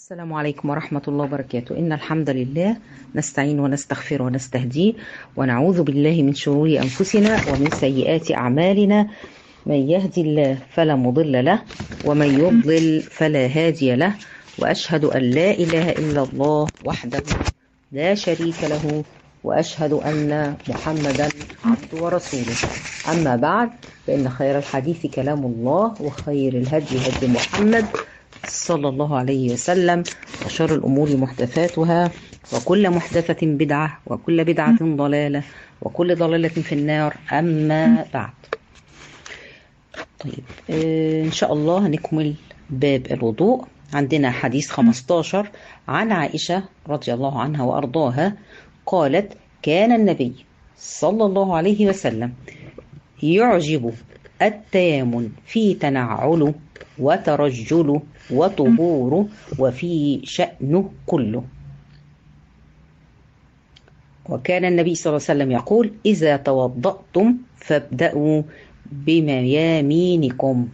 السلام عليكم ورحمة الله وبركاته إن الحمد لله نستعين ونستغفر ونستهديه ونعوذ بالله من شرور أنفسنا ومن سيئات أعمالنا من يهدي الله فلا مضل له ومن يضلل فلا هادي له وأشهد أن لا إله إلا الله وحده لا شريك له وأشهد أن محمدا عبده ورسوله أما بعد فإن خير الحديث كلام الله وخير الهدي هدي محمد صلى الله عليه وسلم وشر الأمور محدثاتها وكل محدثة بدعة وكل بدعة ضلالة وكل ضلالة في النار أما بعد طيب إن شاء الله هنكمل باب الوضوء عندنا حديث 15 عن عائشة رضي الله عنها وأرضاها قالت كان النبي صلى الله عليه وسلم يعجب التيامن في تنعله وترجله وطهوره وفي شأنه كله وكان النبي صلى الله عليه وسلم يقول إذا توضأتم فابدأوا بميامينكم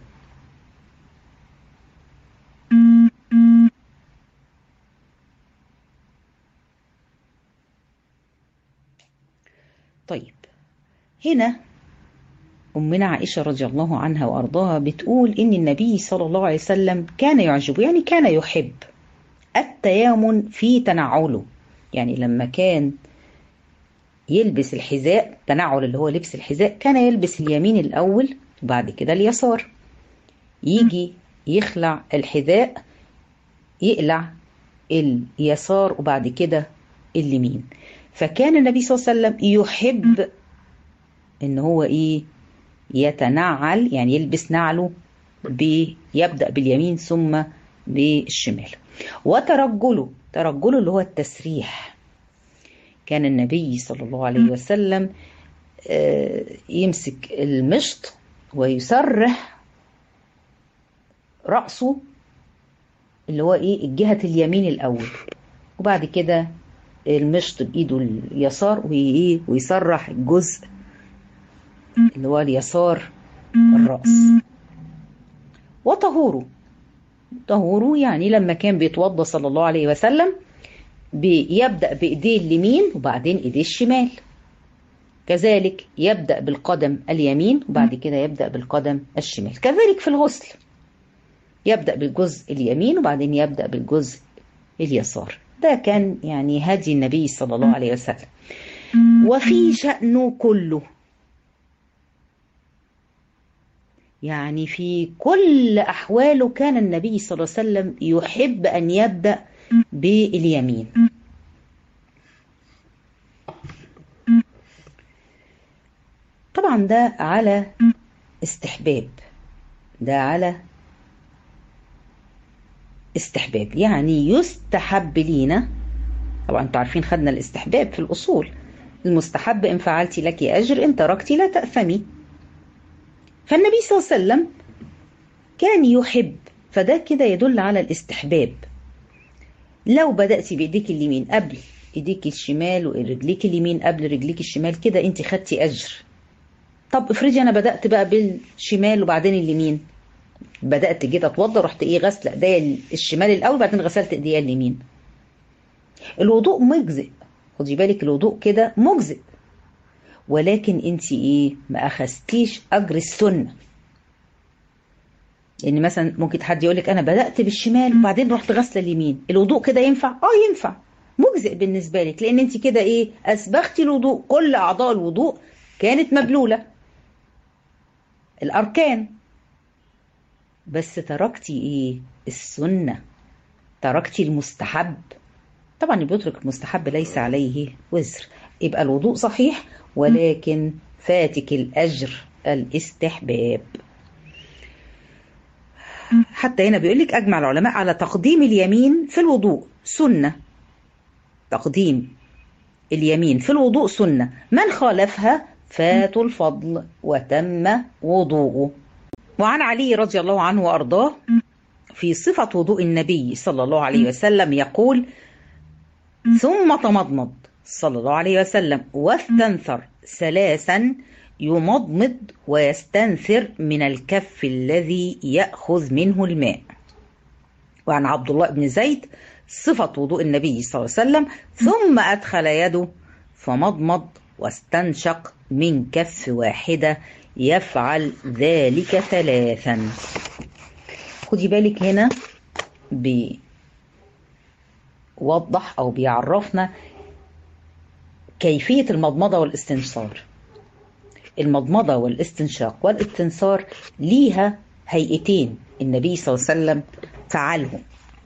طيب هنا أمنا عائشة رضي الله عنها وأرضاها بتقول إن النبي صلى الله عليه وسلم كان يعجب يعني كان يحب التيامن في تنعله يعني لما كان يلبس الحذاء تنعل اللي هو لبس الحذاء كان يلبس اليمين الأول وبعد كده اليسار يجي يخلع الحذاء يقلع اليسار وبعد كده اليمين فكان النبي صلى الله عليه وسلم يحب ان هو ايه يتنعل يعني يلبس نعله بيبدأ باليمين ثم بالشمال وترجله ترجله اللي هو التسريح كان النبي صلى الله عليه وسلم يمسك المشط ويسرح رأسه اللي هو ايه الجهة اليمين الأول وبعد كده المشط بإيده اليسار ويسرح الجزء اللي هو اليسار الرأس وطهوره طهوره يعني لما كان بيتوضى صلى الله عليه وسلم بيبدأ بإيديه اليمين وبعدين إيديه الشمال كذلك يبدأ بالقدم اليمين وبعد كده يبدأ بالقدم الشمال كذلك في الغسل يبدأ بالجزء اليمين وبعدين يبدأ بالجزء اليسار ده كان يعني هدي النبي صلى الله عليه وسلم وفي شأنه كله يعني في كل أحواله كان النبي صلى الله عليه وسلم يحب أن يبدأ باليمين طبعا ده على استحباب ده على استحباب يعني يستحب لينا طبعا انتوا عارفين خدنا الاستحباب في الأصول المستحب إن فعلت لك أجر إن تركت لا تأثمي فالنبي صلى الله عليه وسلم كان يحب فده كده يدل على الاستحباب لو بدأتي بإيديك اليمين قبل إيديك الشمال ورجليك اليمين قبل رجليك الشمال كده أنت خدتي أجر طب افرضي أنا بدأت بقى بالشمال وبعدين اليمين بدأت جيت أتوضى رحت إيه غسل إيديا الشمال الأول بعدين غسلت إيديا اليمين الوضوء مجزئ خدي بالك الوضوء كده مجزئ ولكن انت ايه ما اخذتيش اجر السنه يعني مثلا ممكن حد يقول لك انا بدات بالشمال وبعدين رحت غسله اليمين الوضوء كده ينفع اه ينفع مجزئ بالنسبه لك لان انت كده ايه اسبغتي الوضوء كل اعضاء الوضوء كانت مبلوله الاركان بس تركتي ايه السنه تركتي المستحب طبعا اللي بيترك المستحب ليس عليه وزر يبقى الوضوء صحيح ولكن فاتك الأجر الاستحباب حتى هنا بيقول لك أجمع العلماء على تقديم اليمين في الوضوء سنة تقديم اليمين في الوضوء سنة من خالفها فاتوا الفضل وتم وضوءه وعن علي رضي الله عنه وأرضاه في صفة وضوء النبي صلى الله عليه وسلم يقول ثم تمضمض صلى الله عليه وسلم واستنثر ثلاثا يمضمض ويستنثر من الكف الذي يأخذ منه الماء وعن عبد الله بن زيد صفة وضوء النبي صلى الله عليه وسلم ثم أدخل يده فمضمض واستنشق من كف واحدة يفعل ذلك ثلاثا خدي بالك هنا بيوضح أو بيعرفنا كيفية المضمضة والاستنشار المضمضة والاستنشاق والاستنثار ليها هيئتين النبي صلى الله عليه وسلم فعلهم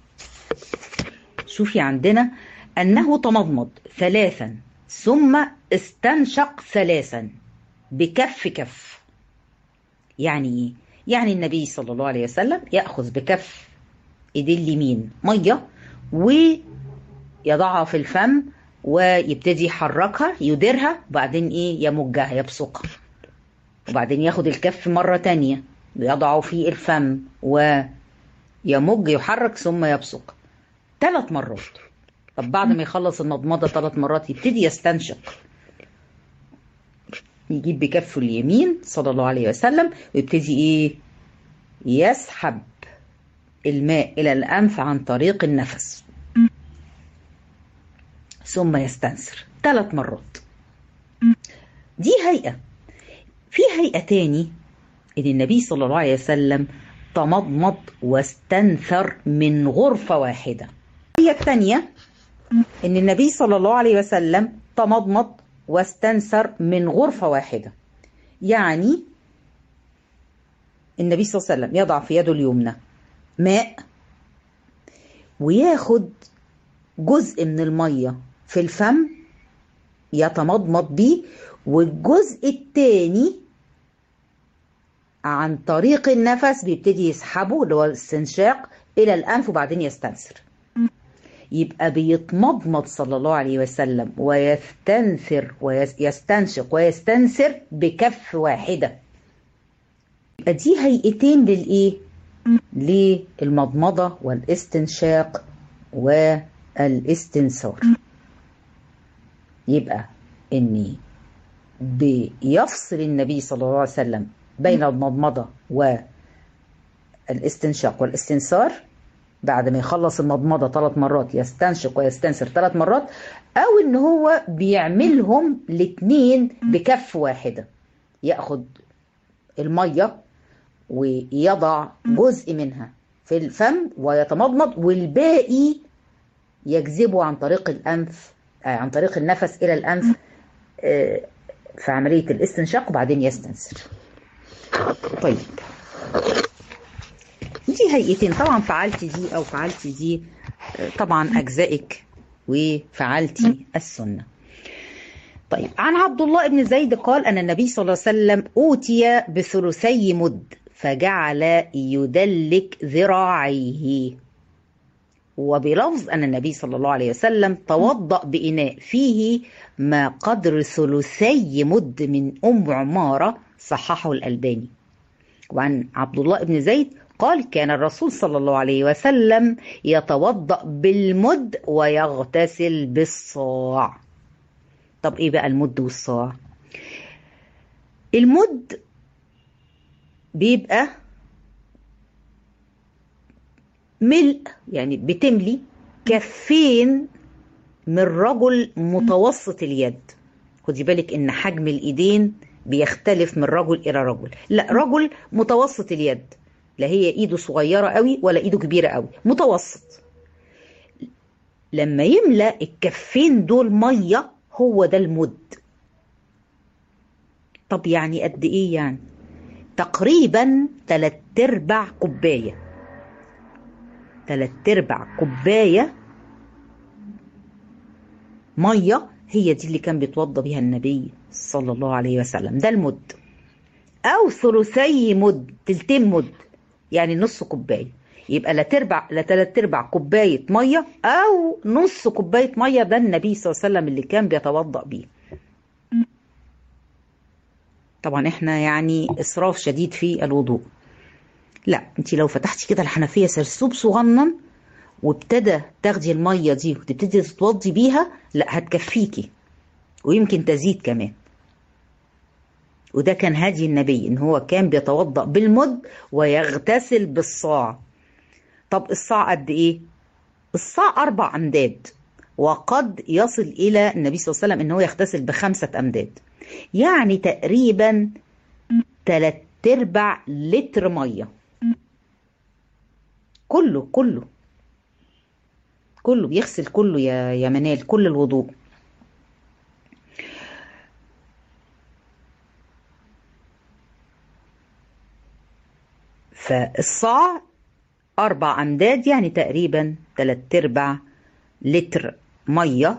شوفي عندنا أنه تمضمض ثلاثا ثم استنشق ثلاثا بكف كف يعني ايه؟ يعني النبي صلى الله عليه وسلم يأخذ بكف ايديه اليمين مية ويضعها في الفم ويبتدي يحركها يديرها وبعدين ايه يمجها يبصقها وبعدين ياخد الكف مرة تانية ويضعه في الفم ويمج يحرك ثم يبصق ثلاث مرات طب بعد ما يخلص المضمضة ثلاث مرات يبتدي يستنشق يجيب بكفه اليمين صلى الله عليه وسلم ويبتدي ايه يسحب الماء الى الانف عن طريق النفس ثم يستنثر ثلاث مرات دي هيئة في هيئة تاني ان النبي صلى الله عليه وسلم تمضمض واستنثر من غرفة واحدة هي الثانية ان النبي صلى الله عليه وسلم تمضمض واستنثر من غرفة واحدة يعني النبي صلى الله عليه وسلم يضع في يده اليمنى ماء وياخد جزء من المية في الفم يتمضمض بيه والجزء التاني عن طريق النفس بيبتدي يسحبه اللي هو الاستنشاق الى الانف وبعدين يستنثر يبقى بيتمضمض صلى الله عليه وسلم ويستنثر ويستنشق ويستنثر بكف واحدة يبقى دي هيئتين للإيه؟ للمضمضة والاستنشاق والاستنثار يبقى إني بيفصل النبي صلى الله عليه وسلم بين المضمضة والاستنشاق والاستنثار بعد ما يخلص المضمضة ثلاث مرات يستنشق ويستنثر ثلاث مرات أو إن هو بيعملهم الاتنين بكف واحدة ياخد المية ويضع جزء منها في الفم ويتمضمض والباقي يجذبه عن طريق الأنف عن طريق النفس إلى الأنف في عملية الاستنشاق وبعدين يستنثر طيب دي هيئتين طبعا فعلتي دي او فعلتي دي طبعا اجزائك وفعلتي السنه طيب عن عبد الله بن زيد قال ان النبي صلى الله عليه وسلم اوتي بثلثي مد فجعل يدلك ذراعيه وبلفظ ان النبي صلى الله عليه وسلم توضا باناء فيه ما قدر ثلثي مد من ام عماره صححه الالباني وعن عبد الله بن زيد قال كان الرسول صلى الله عليه وسلم يتوضأ بالمد ويغتسل بالصاع طب ايه بقى المد والصاع المد بيبقى ملء يعني بتملي كفين من رجل متوسط اليد خدي بالك ان حجم الايدين بيختلف من رجل الى رجل لا رجل متوسط اليد لا هي ايده صغيره قوي ولا ايده كبيره قوي متوسط لما يملا الكفين دول ميه هو ده المد طب يعني قد ايه يعني تقريبا تلات ارباع كوبايه تلات ارباع كوبايه ميه هي دي اللي كان بيتوضى بيها النبي صلى الله عليه وسلم ده المد او ثلثي مد تلتين مد يعني نص كوبايه يبقى لا تربع لا تلات ارباع كوبايه ميه او نص كوبايه ميه ده النبي صلى الله عليه وسلم اللي كان بيتوضا بيه طبعا احنا يعني اسراف شديد في الوضوء لا انت لو فتحتي كده الحنفيه سرسوب صغنن وابتدى تاخدي الميه دي وتبتدي تتوضي بيها لا هتكفيكي ويمكن تزيد كمان وده كان هدي النبي ان هو كان بيتوضا بالمد ويغتسل بالصاع طب الصاع قد ايه الصاع اربع امداد وقد يصل الى النبي صلى الله عليه وسلم ان هو يغتسل بخمسه امداد يعني تقريبا تلات ارباع لتر ميه كله كله كله بيغسل كله يا يا منال كل الوضوء فالصاع أربع أمداد يعني تقريبا تلات أرباع لتر مية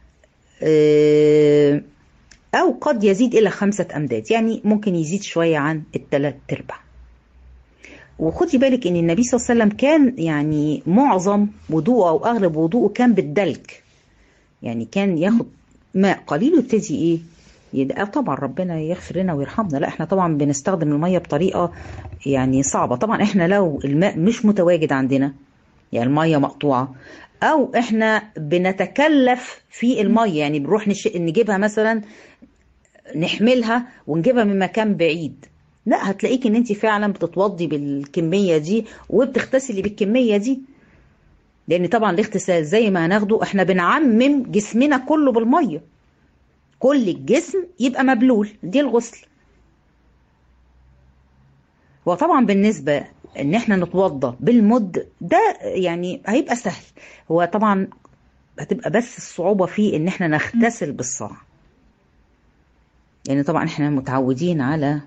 أو قد يزيد إلى خمسة أمداد يعني ممكن يزيد شوية عن التلات أرباع وخدي بالك ان النبي صلى الله عليه وسلم كان يعني معظم وضوءه او اغلب وضوءه كان بالدلك يعني كان ياخد ماء قليل ويبتدي ايه يدقى طبعا ربنا يغفر لنا ويرحمنا لا احنا طبعا بنستخدم الميه بطريقه يعني صعبه طبعا احنا لو الماء مش متواجد عندنا يعني الميه مقطوعه او احنا بنتكلف في الميه يعني بنروح نش... نجيبها مثلا نحملها ونجيبها من مكان بعيد لا هتلاقيك ان انت فعلا بتتوضي بالكميه دي وبتغتسلي بالكميه دي لان طبعا الاغتسال زي ما هناخده احنا بنعمم جسمنا كله بالميه كل الجسم يبقى مبلول دي الغسل وطبعا بالنسبه ان احنا نتوضى بالمد ده يعني هيبقى سهل هو طبعا هتبقى بس الصعوبه فيه ان احنا نغتسل بالصاع لان يعني طبعا احنا متعودين على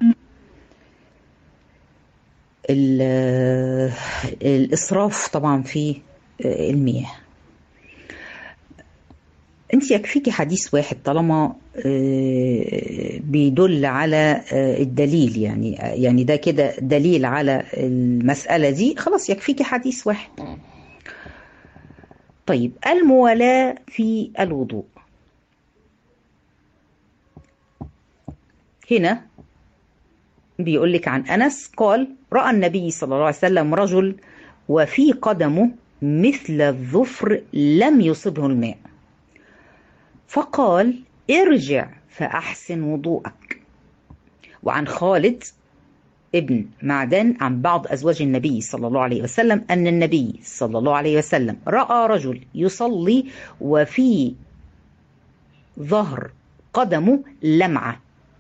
الإسراف طبعا في المياه انت يكفيكي حديث واحد طالما بيدل على الدليل يعني يعني ده كده دليل على المسألة دي خلاص يكفيكي حديث واحد طيب الموالاة في الوضوء هنا بيقول لك عن انس قال راى النبي صلى الله عليه وسلم رجل وفي قدمه مثل الظفر لم يصبه الماء فقال ارجع فاحسن وضوءك وعن خالد ابن معدان عن بعض ازواج النبي صلى الله عليه وسلم ان النبي صلى الله عليه وسلم راى رجل يصلي وفي ظهر قدمه لمعه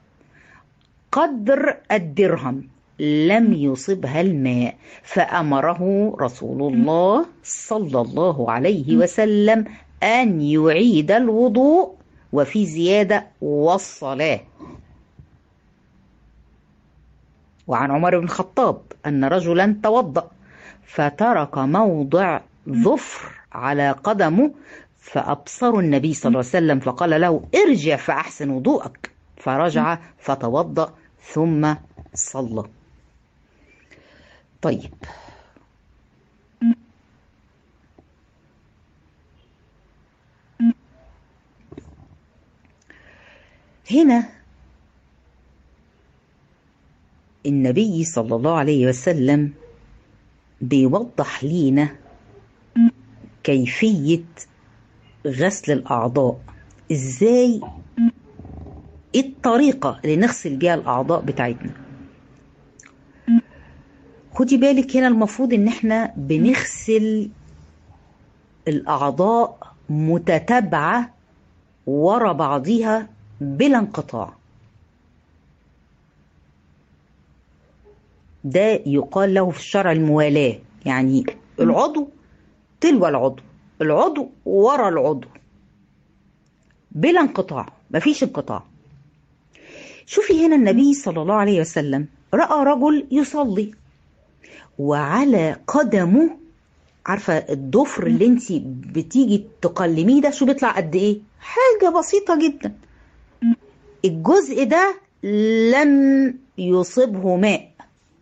قدر الدرهم لم يصبها الماء فأمره رسول الله صلى الله عليه وسلم أن يعيد الوضوء وفي زيادة والصلاة وعن عمر بن الخطاب أن رجلا توضأ فترك موضع ظفر على قدمه فأبصر النبي صلى الله عليه وسلم فقال له ارجع فأحسن وضوءك فرجع فتوضأ ثم صلى طيب هنا النبي صلى الله عليه وسلم بيوضح لينا كيفية غسل الأعضاء إزاي ايه الطريقة اللي نغسل بيها الأعضاء بتاعتنا خدي بالك هنا المفروض ان احنا بنغسل الأعضاء متتابعة ورا بعضيها بلا انقطاع ده يقال له في الشرع الموالاة يعني العضو تلو العضو العضو ورا العضو بلا انقطاع مفيش انقطاع شوفي هنا النبي صلى الله عليه وسلم رأى رجل يصلي وعلى قدمه عارفة الضفر اللي انت بتيجي تقلميه ده شو بيطلع قد ايه حاجة بسيطة جدا الجزء ده لم يصبه ماء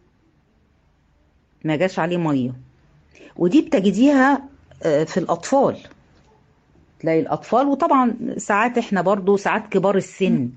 ما جاش عليه مية ودي بتجديها في الأطفال تلاقي الأطفال وطبعا ساعات احنا برضو ساعات كبار السن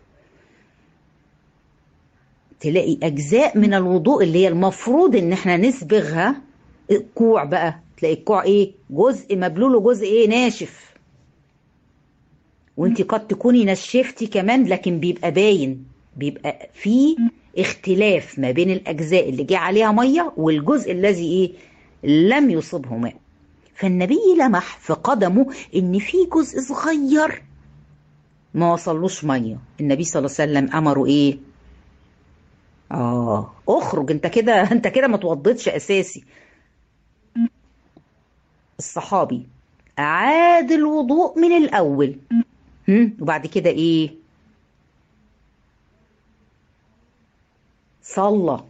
تلاقي أجزاء من الوضوء اللي هي المفروض إن احنا نسبغها الكوع بقى تلاقي الكوع إيه جزء مبلول وجزء إيه ناشف وانت قد تكوني نشفتي كمان لكن بيبقى باين بيبقى في اختلاف ما بين الأجزاء اللي جه عليها مية والجزء الذي إيه لم يصبه ماء فالنبي لمح في قدمه ان في جزء صغير ما وصلوش ميه النبي صلى الله عليه وسلم امره ايه اه اخرج انت كده انت كده ما توضيتش اساسي الصحابي اعاد الوضوء من الاول هم؟ وبعد كده ايه صلى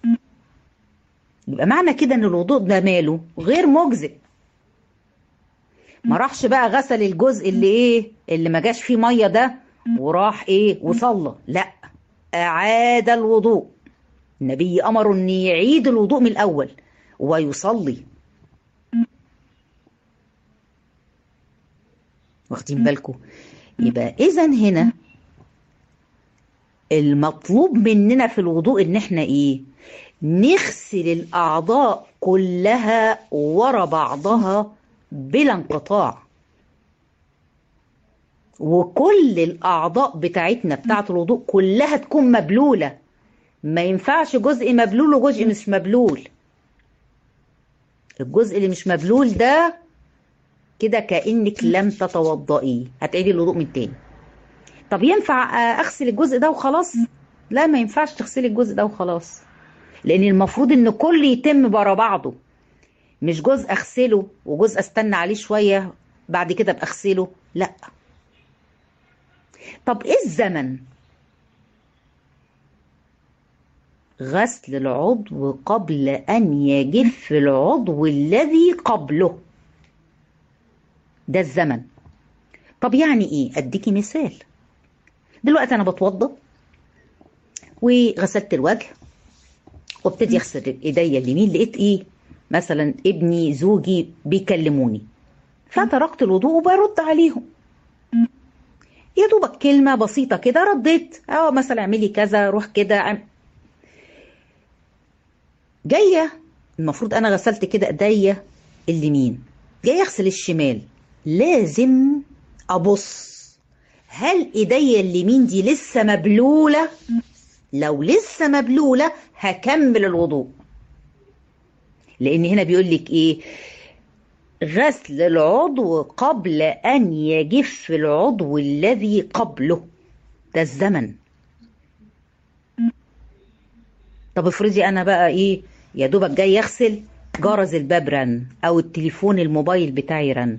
يبقى معنى كده ان الوضوء ده ماله غير مجزئ ما راحش بقى غسل الجزء اللي ايه اللي ما جاش فيه ميه ده وراح ايه وصلى لا اعاد الوضوء النبي امره ان يعيد الوضوء من الاول ويصلي واخدين بالكم يبقى اذا هنا المطلوب مننا في الوضوء ان احنا ايه نغسل الاعضاء كلها ورا بعضها بلا انقطاع وكل الاعضاء بتاعتنا بتاعه الوضوء كلها تكون مبلوله ما ينفعش جزء مبلول وجزء مش مبلول الجزء اللي مش مبلول ده كده كانك لم تتوضئي هتعيدي الوضوء من تاني طب ينفع اغسل الجزء ده وخلاص لا ما ينفعش تغسلي الجزء ده وخلاص لان المفروض ان كل يتم ورا بعضه مش جزء اغسله وجزء استنى عليه شويه بعد كده ابقى اغسله لا طب ايه الزمن غسل العضو قبل ان يجف العضو الذي قبله ده الزمن طب يعني ايه اديكي مثال دلوقتي انا بتوضى وغسلت الوجه وابتدي اغسل ايديا اليمين لقيت ايه مثلا ابني زوجي بيكلموني فتركت الوضوء وبرد عليهم يا دوبك كلمة بسيطة كده رديت اه مثلا اعملي كذا روح كده عم... جاية المفروض انا غسلت كده ايديا اليمين جاية اغسل الشمال لازم ابص هل ايديا اليمين دي لسه مبلولة لو لسه مبلولة هكمل الوضوء لان هنا بيقول لك ايه غسل العضو قبل ان يجف العضو الذي قبله ده الزمن طب افرضي انا بقى ايه يا دوبك جاي اغسل جرس الباب رن او التليفون الموبايل بتاعي رن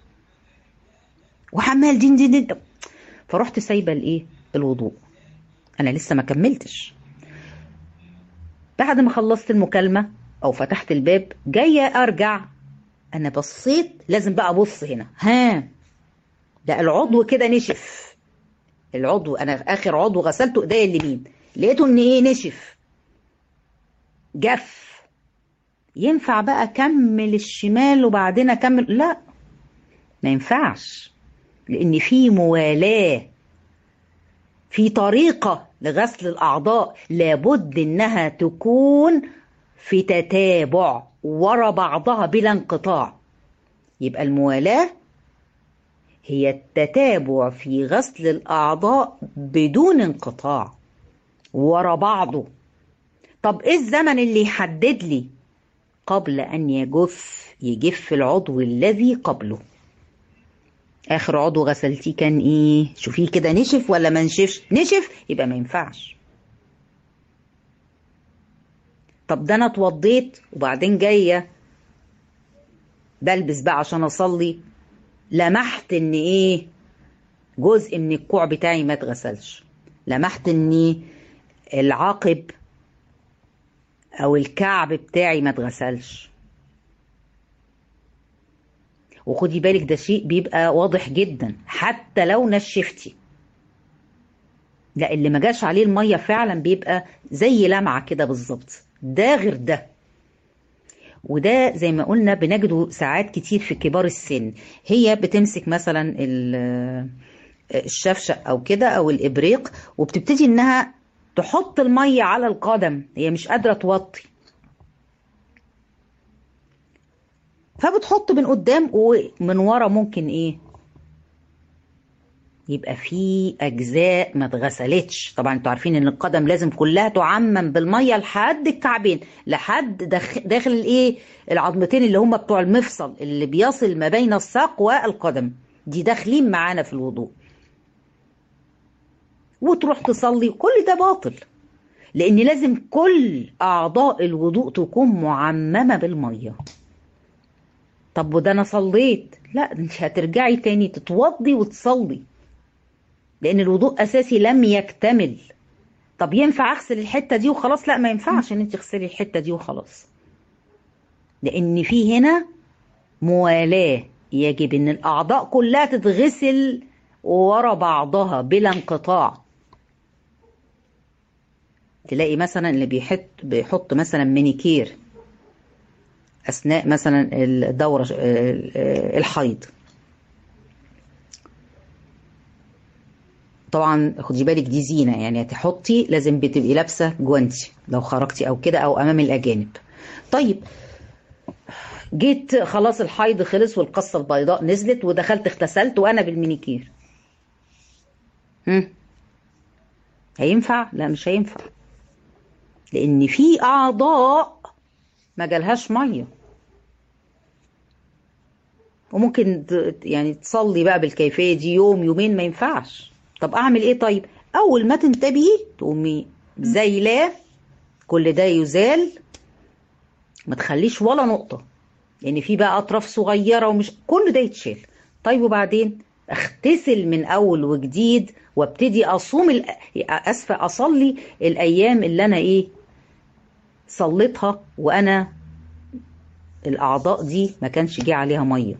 وعمال دين دين دين فرحت سايبه الايه الوضوء انا لسه ما كملتش بعد ما خلصت المكالمه او فتحت الباب جايه ارجع انا بصيت لازم بقى ابص هنا ها ده العضو كده نشف العضو انا اخر عضو غسلته ايديا اليمين لقيته ان ايه نشف جف ينفع بقى اكمل الشمال وبعدين اكمل لا ما ينفعش لان في موالاه في طريقه لغسل الاعضاء لابد انها تكون في تتابع ورا بعضها بلا انقطاع يبقى الموالاه هي التتابع في غسل الاعضاء بدون انقطاع ورا بعضه طب ايه الزمن اللي يحدد لي قبل ان يجف يجف العضو الذي قبله اخر عضو غسلتيه كان ايه شوفيه كده نشف ولا ما نشفش نشف يبقى ما ينفعش طب ده انا اتوضيت وبعدين جايه بلبس بقى عشان اصلي لمحت ان ايه جزء من الكوع بتاعي ما اتغسلش لمحت ان العاقب او الكعب بتاعي ما اتغسلش وخدي بالك ده شيء بيبقى واضح جدا حتى لو نشفتي لا اللي ما جاش عليه الميه فعلا بيبقى زي لمعه كده بالظبط ده غير ده وده زي ما قلنا بنجده ساعات كتير في كبار السن هي بتمسك مثلا الشفشق او كده او الابريق وبتبتدي انها تحط الميه على القدم هي مش قادره توطي فبتحط من قدام ومن ورا ممكن ايه يبقى في اجزاء ما اتغسلتش طبعا انتوا عارفين ان القدم لازم كلها تعمم بالميه لحد الكعبين لحد داخل, داخل الايه العظمتين اللي هم بتوع المفصل اللي بيصل ما بين الساق والقدم دي داخلين معانا في الوضوء وتروح تصلي كل ده باطل لان لازم كل اعضاء الوضوء تكون معممه بالميه طب وده انا صليت لا انت هترجعي تاني تتوضي وتصلي لان الوضوء اساسي لم يكتمل طب ينفع اغسل الحته دي وخلاص لا ما ينفعش ان انت تغسلي الحته دي وخلاص لان في هنا موالاه يجب ان الاعضاء كلها تتغسل ورا بعضها بلا انقطاع تلاقي مثلا اللي بيحط بيحط مثلا مينيكير اثناء مثلا الدوره الحيض طبعا خدي بالك دي زينه يعني تحطي لازم بتبقي لابسه جوانتي لو خرجتي او كده او امام الاجانب طيب جيت خلاص الحيض خلص والقصه البيضاء نزلت ودخلت اغتسلت وانا بالمينيكير هم هينفع لا مش هينفع لان في اعضاء ما جالهاش ميه وممكن يعني تصلي بقى بالكيفيه دي يوم يومين ما ينفعش طب اعمل ايه طيب اول ما تنتبهي تقومي زايلاه كل ده يزال ما تخليش ولا نقطه لان يعني في بقى اطراف صغيره ومش كل ده يتشال طيب وبعدين اغتسل من اول وجديد وابتدي اصوم ال... اسفه اصلي الايام اللي انا ايه صليتها وانا الاعضاء دي ما كانش جه عليها ميه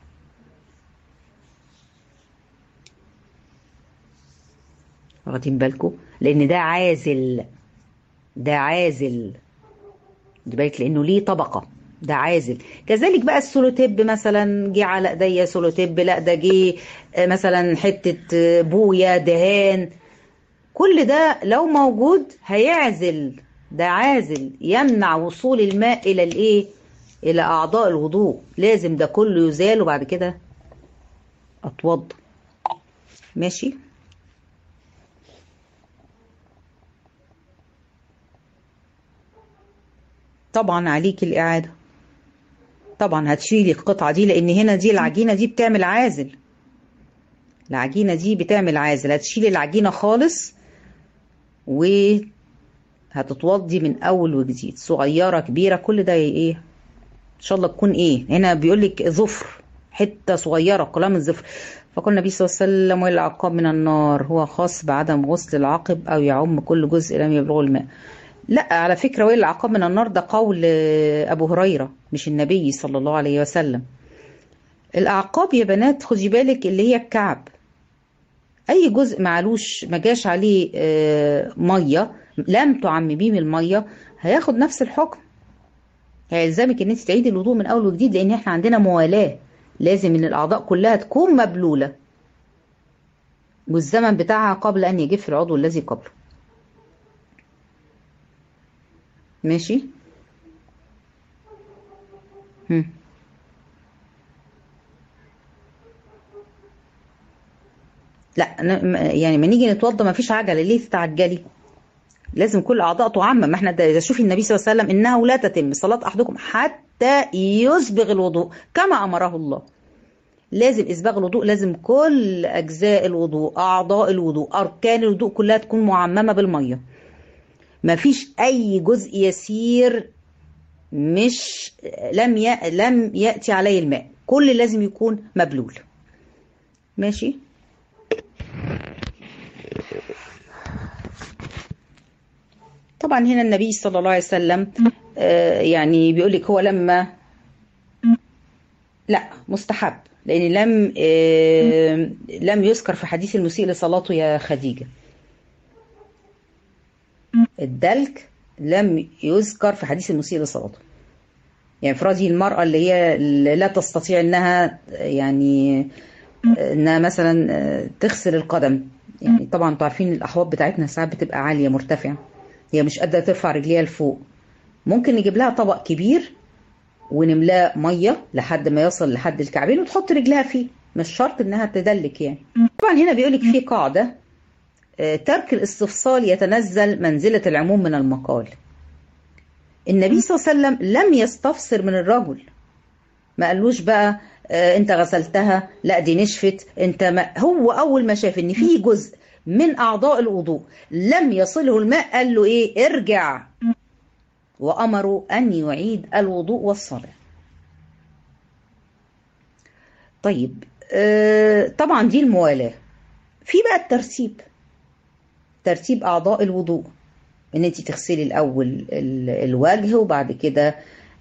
واخدين بالكم لان ده عازل ده عازل خدي بالك لانه ليه طبقه ده عازل كذلك بقى السولوتيب مثلا جه على ايديا سولوتيب لا ده جه مثلا حته بويا دهان كل ده لو موجود هيعزل ده عازل يمنع وصول الماء الى الايه الى اعضاء الوضوء لازم ده كله يزال وبعد كده اتوضى ماشي طبعا عليك الاعاده طبعا هتشيلي القطعه دي لان هنا دي العجينه دي بتعمل عازل العجينه دي بتعمل عازل هتشيلي العجينه خالص و هتتوضي من اول وجديد صغيره كبيره كل ده ايه ان شاء الله تكون ايه هنا بيقول لك ظفر حته صغيره كلها من الظفر فقال النبي صلى الله عليه وسلم والعقاب من النار هو خاص بعدم غسل العقب او يعم كل جزء لم يبلغه الماء لا على فكره ويل العقاب من النار ده قول ابو هريره مش النبي صلى الله عليه وسلم الاعقاب يا بنات خدي بالك اللي هي الكعب اي جزء معلوش ما جاش عليه ميه لم تعمميه من الميه هياخد نفس الحكم هيلزمك ان انت تعيدي الوضوء من اول وجديد لان احنا عندنا موالاه لازم ان الاعضاء كلها تكون مبلوله والزمن بتاعها قبل ان يجف العضو الذي قبله ماشي هم. لا يعني ما نيجي نتوضى ما فيش عجله ليه تتعجلي لازم كل اعضاء تعمم ما احنا ده شوفي النبي صلى الله عليه وسلم انه لا تتم صلاه احدكم حتى يسبغ الوضوء كما امره الله لازم اسباغ الوضوء لازم كل اجزاء الوضوء اعضاء الوضوء اركان الوضوء كلها تكون معممه بالميه ما فيش اي جزء يسير مش لم ي... لم ياتي عليه الماء كل لازم يكون مبلول ماشي طبعا هنا النبي صلى الله عليه وسلم آه يعني بيقول لك هو لما لا مستحب لان لم آه لم يذكر في حديث المسيء لصلاته يا خديجه الدلك لم يذكر في حديث المسيء لصلاته يعني افرضي المرأة اللي هي لا تستطيع انها يعني انها مثلا تغسل القدم يعني طبعا انتوا عارفين الاحواض بتاعتنا ساعات بتبقى عالية مرتفعة هي مش قادرة ترفع رجليها لفوق ممكن نجيب لها طبق كبير ونملاه ميه لحد ما يصل لحد الكعبين وتحط رجلها فيه مش شرط انها تدلك يعني طبعا هنا بيقولك في قاعده آه، ترك الاستفصال يتنزل منزله العموم من المقال النبي صلى الله عليه وسلم لم يستفسر من الرجل ما قالوش بقى آه، انت غسلتها لا دي نشفت انت ما هو اول ما شاف ان في جزء من اعضاء الوضوء لم يصله الماء قال له ايه ارجع وامروا ان يعيد الوضوء والصلاه طيب آه، طبعا دي الموالاه في بقى الترتيب ترتيب اعضاء الوضوء ان انت تغسلي الاول ال- الوجه وبعد كده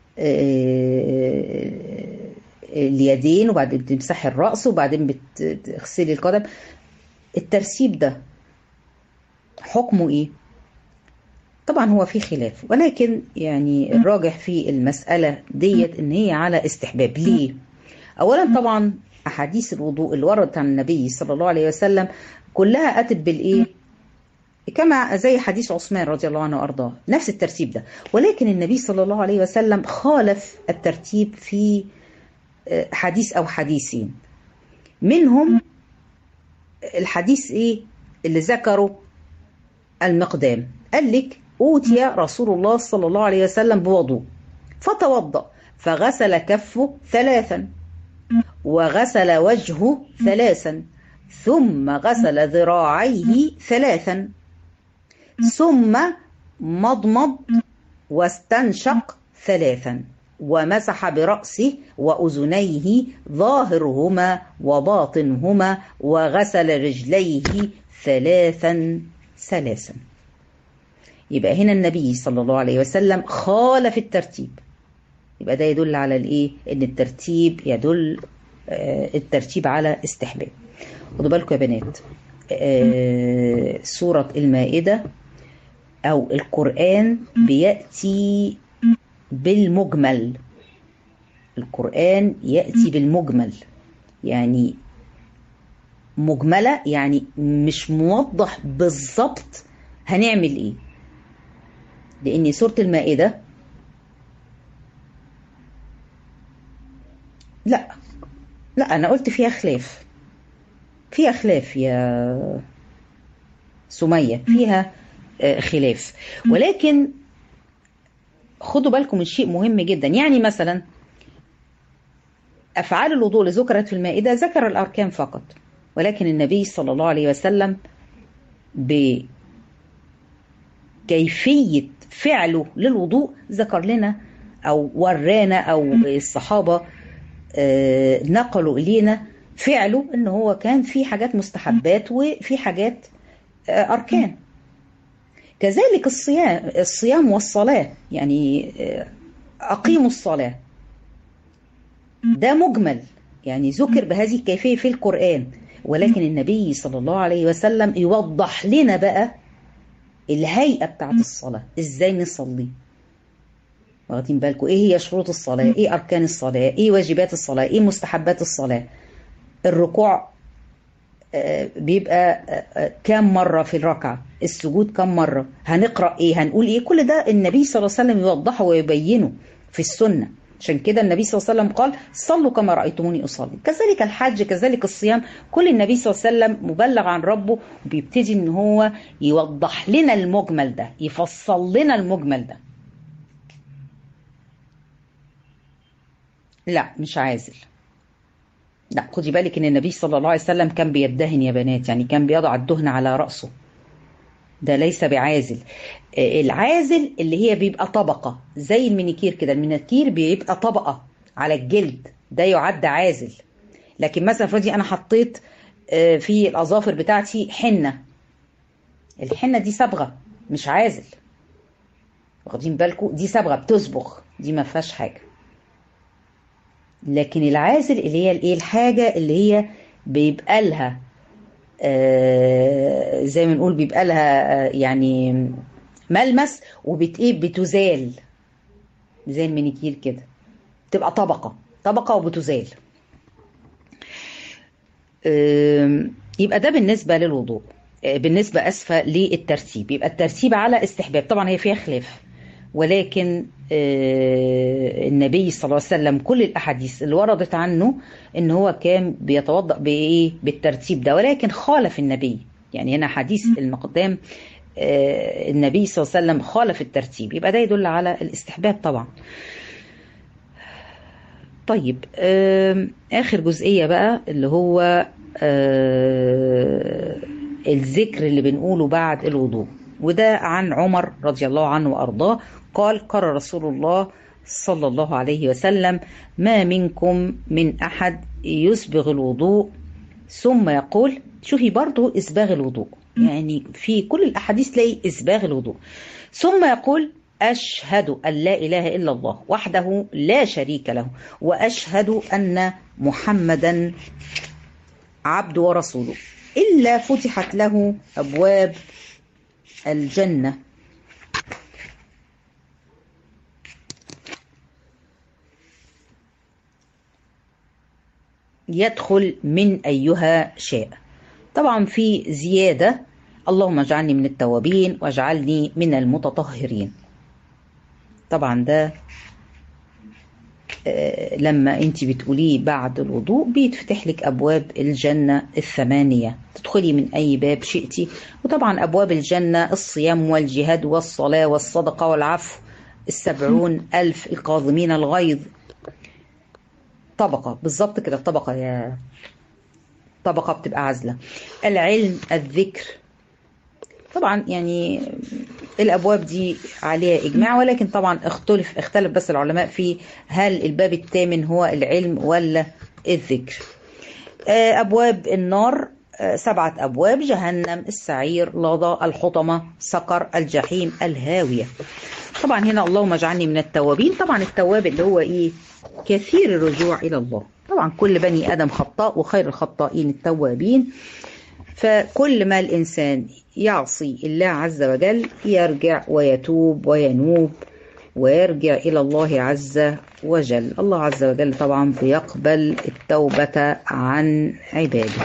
آه، اليدين وبعدين بتمسحي الرأس وبعدين بتغسلي القدم الترتيب ده حكمه ايه طبعا هو في خلاف ولكن يعني الراجح في المسألة ديت ان هي على استحباب ليه اولا طبعا احاديث الوضوء اللي وردت عن النبي صلى الله عليه وسلم كلها اتت بالايه كما زي حديث عثمان رضي الله عنه وارضاه نفس الترتيب ده ولكن النبي صلى الله عليه وسلم خالف الترتيب في آه، حديث او حديثين منهم الحديث ايه اللي ذكره المقدام قال لك اوتي رسول الله صلى الله عليه وسلم بوضوء فتوضا فغسل كفه ثلاثا وغسل وجهه ثلاثا ثم غسل ذراعيه ثلاثا ثم مضمض واستنشق ثلاثا ومسح برأسه وأذنيه ظاهرهما وباطنهما وغسل رجليه ثلاثا ثلاثا يبقى هنا النبي صلى الله عليه وسلم خالف الترتيب يبقى ده يدل على الايه ان الترتيب يدل آه، الترتيب على استحباب خدوا بالكم يا بنات آه، سورة المائدة أو القرآن بيأتي بالمجمل القرآن يأتي بالمجمل يعني مجملة يعني مش موضح بالظبط هنعمل ايه لأن سورة المائدة لا لا أنا قلت فيها خلاف فيها خلاف يا سمية فيها آه، خلاف ولكن خدوا بالكم من شيء مهم جدا يعني مثلا أفعال الوضوء اللي ذكرت في المائدة ذكر الأركان فقط ولكن النبي صلى الله عليه وسلم بكيفية فعله للوضوء ذكر لنا أو ورانا أو الصحابة آه، نقلوا إلينا فعله إن هو كان في حاجات مستحبات وفي حاجات آه، أركان كذلك الصيام الصيام والصلاة يعني آه، أقيموا الصلاة ده مجمل يعني ذكر بهذه الكيفية في القرآن ولكن النبي صلى الله عليه وسلم يوضح لنا بقى الهيئة بتاعت الصلاة ازاي نصلي واخدين بالكم ايه هي شروط الصلاة ايه اركان الصلاة ايه واجبات الصلاة ايه مستحبات الصلاة الركوع آه، بيبقى آه، آه، كام مرة في الركعة السجود كام مرة هنقرأ ايه هنقول ايه كل ده النبي صلى الله عليه وسلم يوضحه ويبينه في السنة عشان كده النبي صلى الله عليه وسلم قال صلوا كما رأيتموني أصلي كذلك الحج كذلك الصيام كل النبي صلى الله عليه وسلم مبلغ عن ربه وبيبتدي ان هو يوضح لنا المجمل ده يفصل لنا المجمل ده لا مش عازل لا خدي بالك ان النبي صلى الله عليه وسلم كان بيدهن يا بنات يعني كان بيضع الدهن على رأسه ده ليس بعازل آه، العازل اللي هي بيبقى طبقة زي المينيكير كده المينيكير بيبقى طبقة على الجلد ده يعد عازل لكن مثلا فرضي انا حطيت آه، في الاظافر بتاعتي حنة الحنة دي صبغة مش عازل واخدين بالكم دي صبغة بتصبغ دي ما فيهاش حاجة لكن العازل اللي هي الايه الحاجة اللي هي بيبقى لها آه، زي ما نقول بيبقى لها آه، يعني ملمس وبت ايه بتزال زي المينيكير كده تبقى طبقة طبقة وبتزال آم، يبقى ده بالنسبة للوضوء آه، بالنسبة أسفة للترتيب يبقى الترتيب على استحباب طبعا هي فيها خلاف ولكن النبي صلى الله عليه وسلم كل الاحاديث اللي وردت عنه ان هو كان بيتوضا بايه بالترتيب ده ولكن خالف النبي يعني هنا حديث المقدام النبي صلى الله عليه وسلم خالف الترتيب يبقى ده يدل على الاستحباب طبعا طيب اخر جزئيه بقى اللي هو الذكر اللي بنقوله بعد الوضوء وده عن عمر رضي الله عنه وارضاه قال قال رسول الله صلى الله عليه وسلم ما منكم من احد يسبغ الوضوء ثم يقول شوفي برضو اسباغ الوضوء يعني في كل الاحاديث تلاقي اسباغ الوضوء ثم يقول اشهد ان لا اله الا الله وحده لا شريك له واشهد ان محمدا عبد ورسوله الا فتحت له ابواب الجنه يدخل من ايها شاء طبعا في زياده اللهم اجعلني من التوابين واجعلني من المتطهرين طبعا ده لما انت بتقوليه بعد الوضوء بيتفتح لك ابواب الجنه الثمانيه تدخلي من اي باب شئتي وطبعا ابواب الجنه الصيام والجهاد والصلاه والصدقه والعفو السبعون الف القاظمين الغيظ طبقه بالظبط كده طبقه يا طبقه بتبقى عازله العلم الذكر طبعا يعني الابواب دي عليها اجماع ولكن طبعا اختلف اختلف بس العلماء في هل الباب الثامن هو العلم ولا الذكر ابواب النار سبعه ابواب جهنم السعير لظى الحطمه سقر الجحيم الهاويه طبعا هنا اللهم اجعلني من التوابين طبعا التواب اللي هو ايه كثير الرجوع الى الله طبعا كل بني ادم خطاء وخير الخطائين التوابين فكل ما الانسان يعصي الله عز وجل يرجع ويتوب وينوب ويرجع الى الله عز وجل الله عز وجل طبعا بيقبل التوبه عن عباده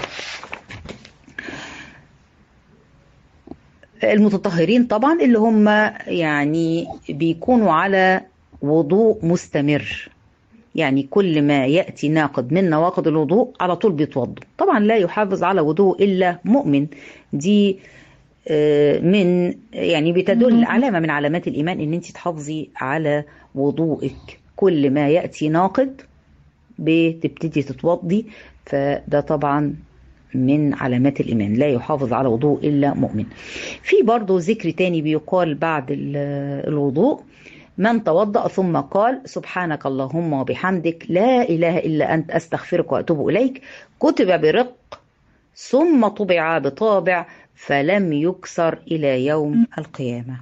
المتطهرين طبعا اللي هم يعني بيكونوا على وضوء مستمر يعني كل ما يأتي ناقض من نواقض الوضوء على طول بيتوضوا طبعا لا يحافظ على وضوء إلا مؤمن دي من يعني بتدل علامة من علامات الإيمان إن أنت تحافظي على وضوءك كل ما يأتي ناقض بتبتدي تتوضي فده طبعا من علامات الإيمان لا يحافظ على وضوء إلا مؤمن في برضه ذكر تاني بيقال بعد الوضوء من توضأ ثم قال سبحانك اللهم وبحمدك لا إله إلا أنت أستغفرك وأتوب إليك كتب برق ثم طبع بطابع فلم يكسر إلى يوم القيامة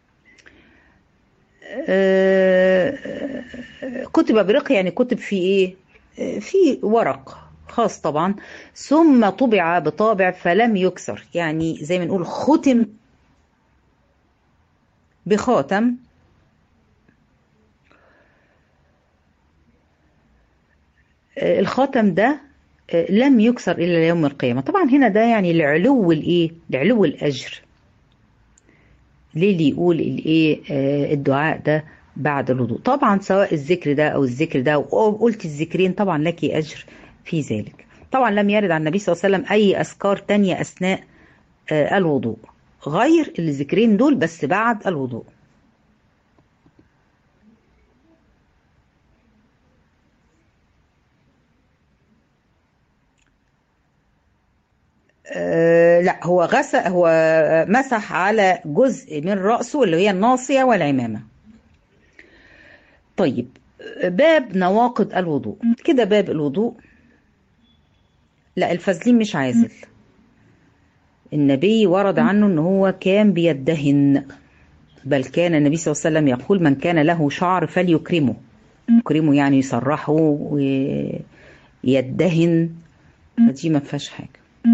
كتب برق يعني كتب في إيه في ورق خاص طبعا ثم طبع بطابع فلم يكسر يعني زي ما نقول ختم بخاتم الخاتم ده لم يكسر الا يوم القيامه طبعا هنا ده يعني لعلو الايه لعلو الاجر ليه اللي يقول الايه الدعاء ده بعد الوضوء طبعا سواء الذكر ده او الذكر ده او قلت الذكرين طبعا لك اجر في ذلك طبعا لم يرد عن النبي صلى الله عليه وسلم اي اذكار تانية اثناء الوضوء غير الذكرين دول بس بعد الوضوء أه لا هو غسل هو مسح على جزء من رأسه اللي هي الناصية والعمامة طيب باب نواقض الوضوء كده باب الوضوء لا الفازلين مش عازل النبي ورد عنه ان هو كان بيدهن بل كان النبي صلى الله عليه وسلم يقول من كان له شعر فليكرمه يكرمه يعني يسرحه ويدهن دي ما فيهاش حاجه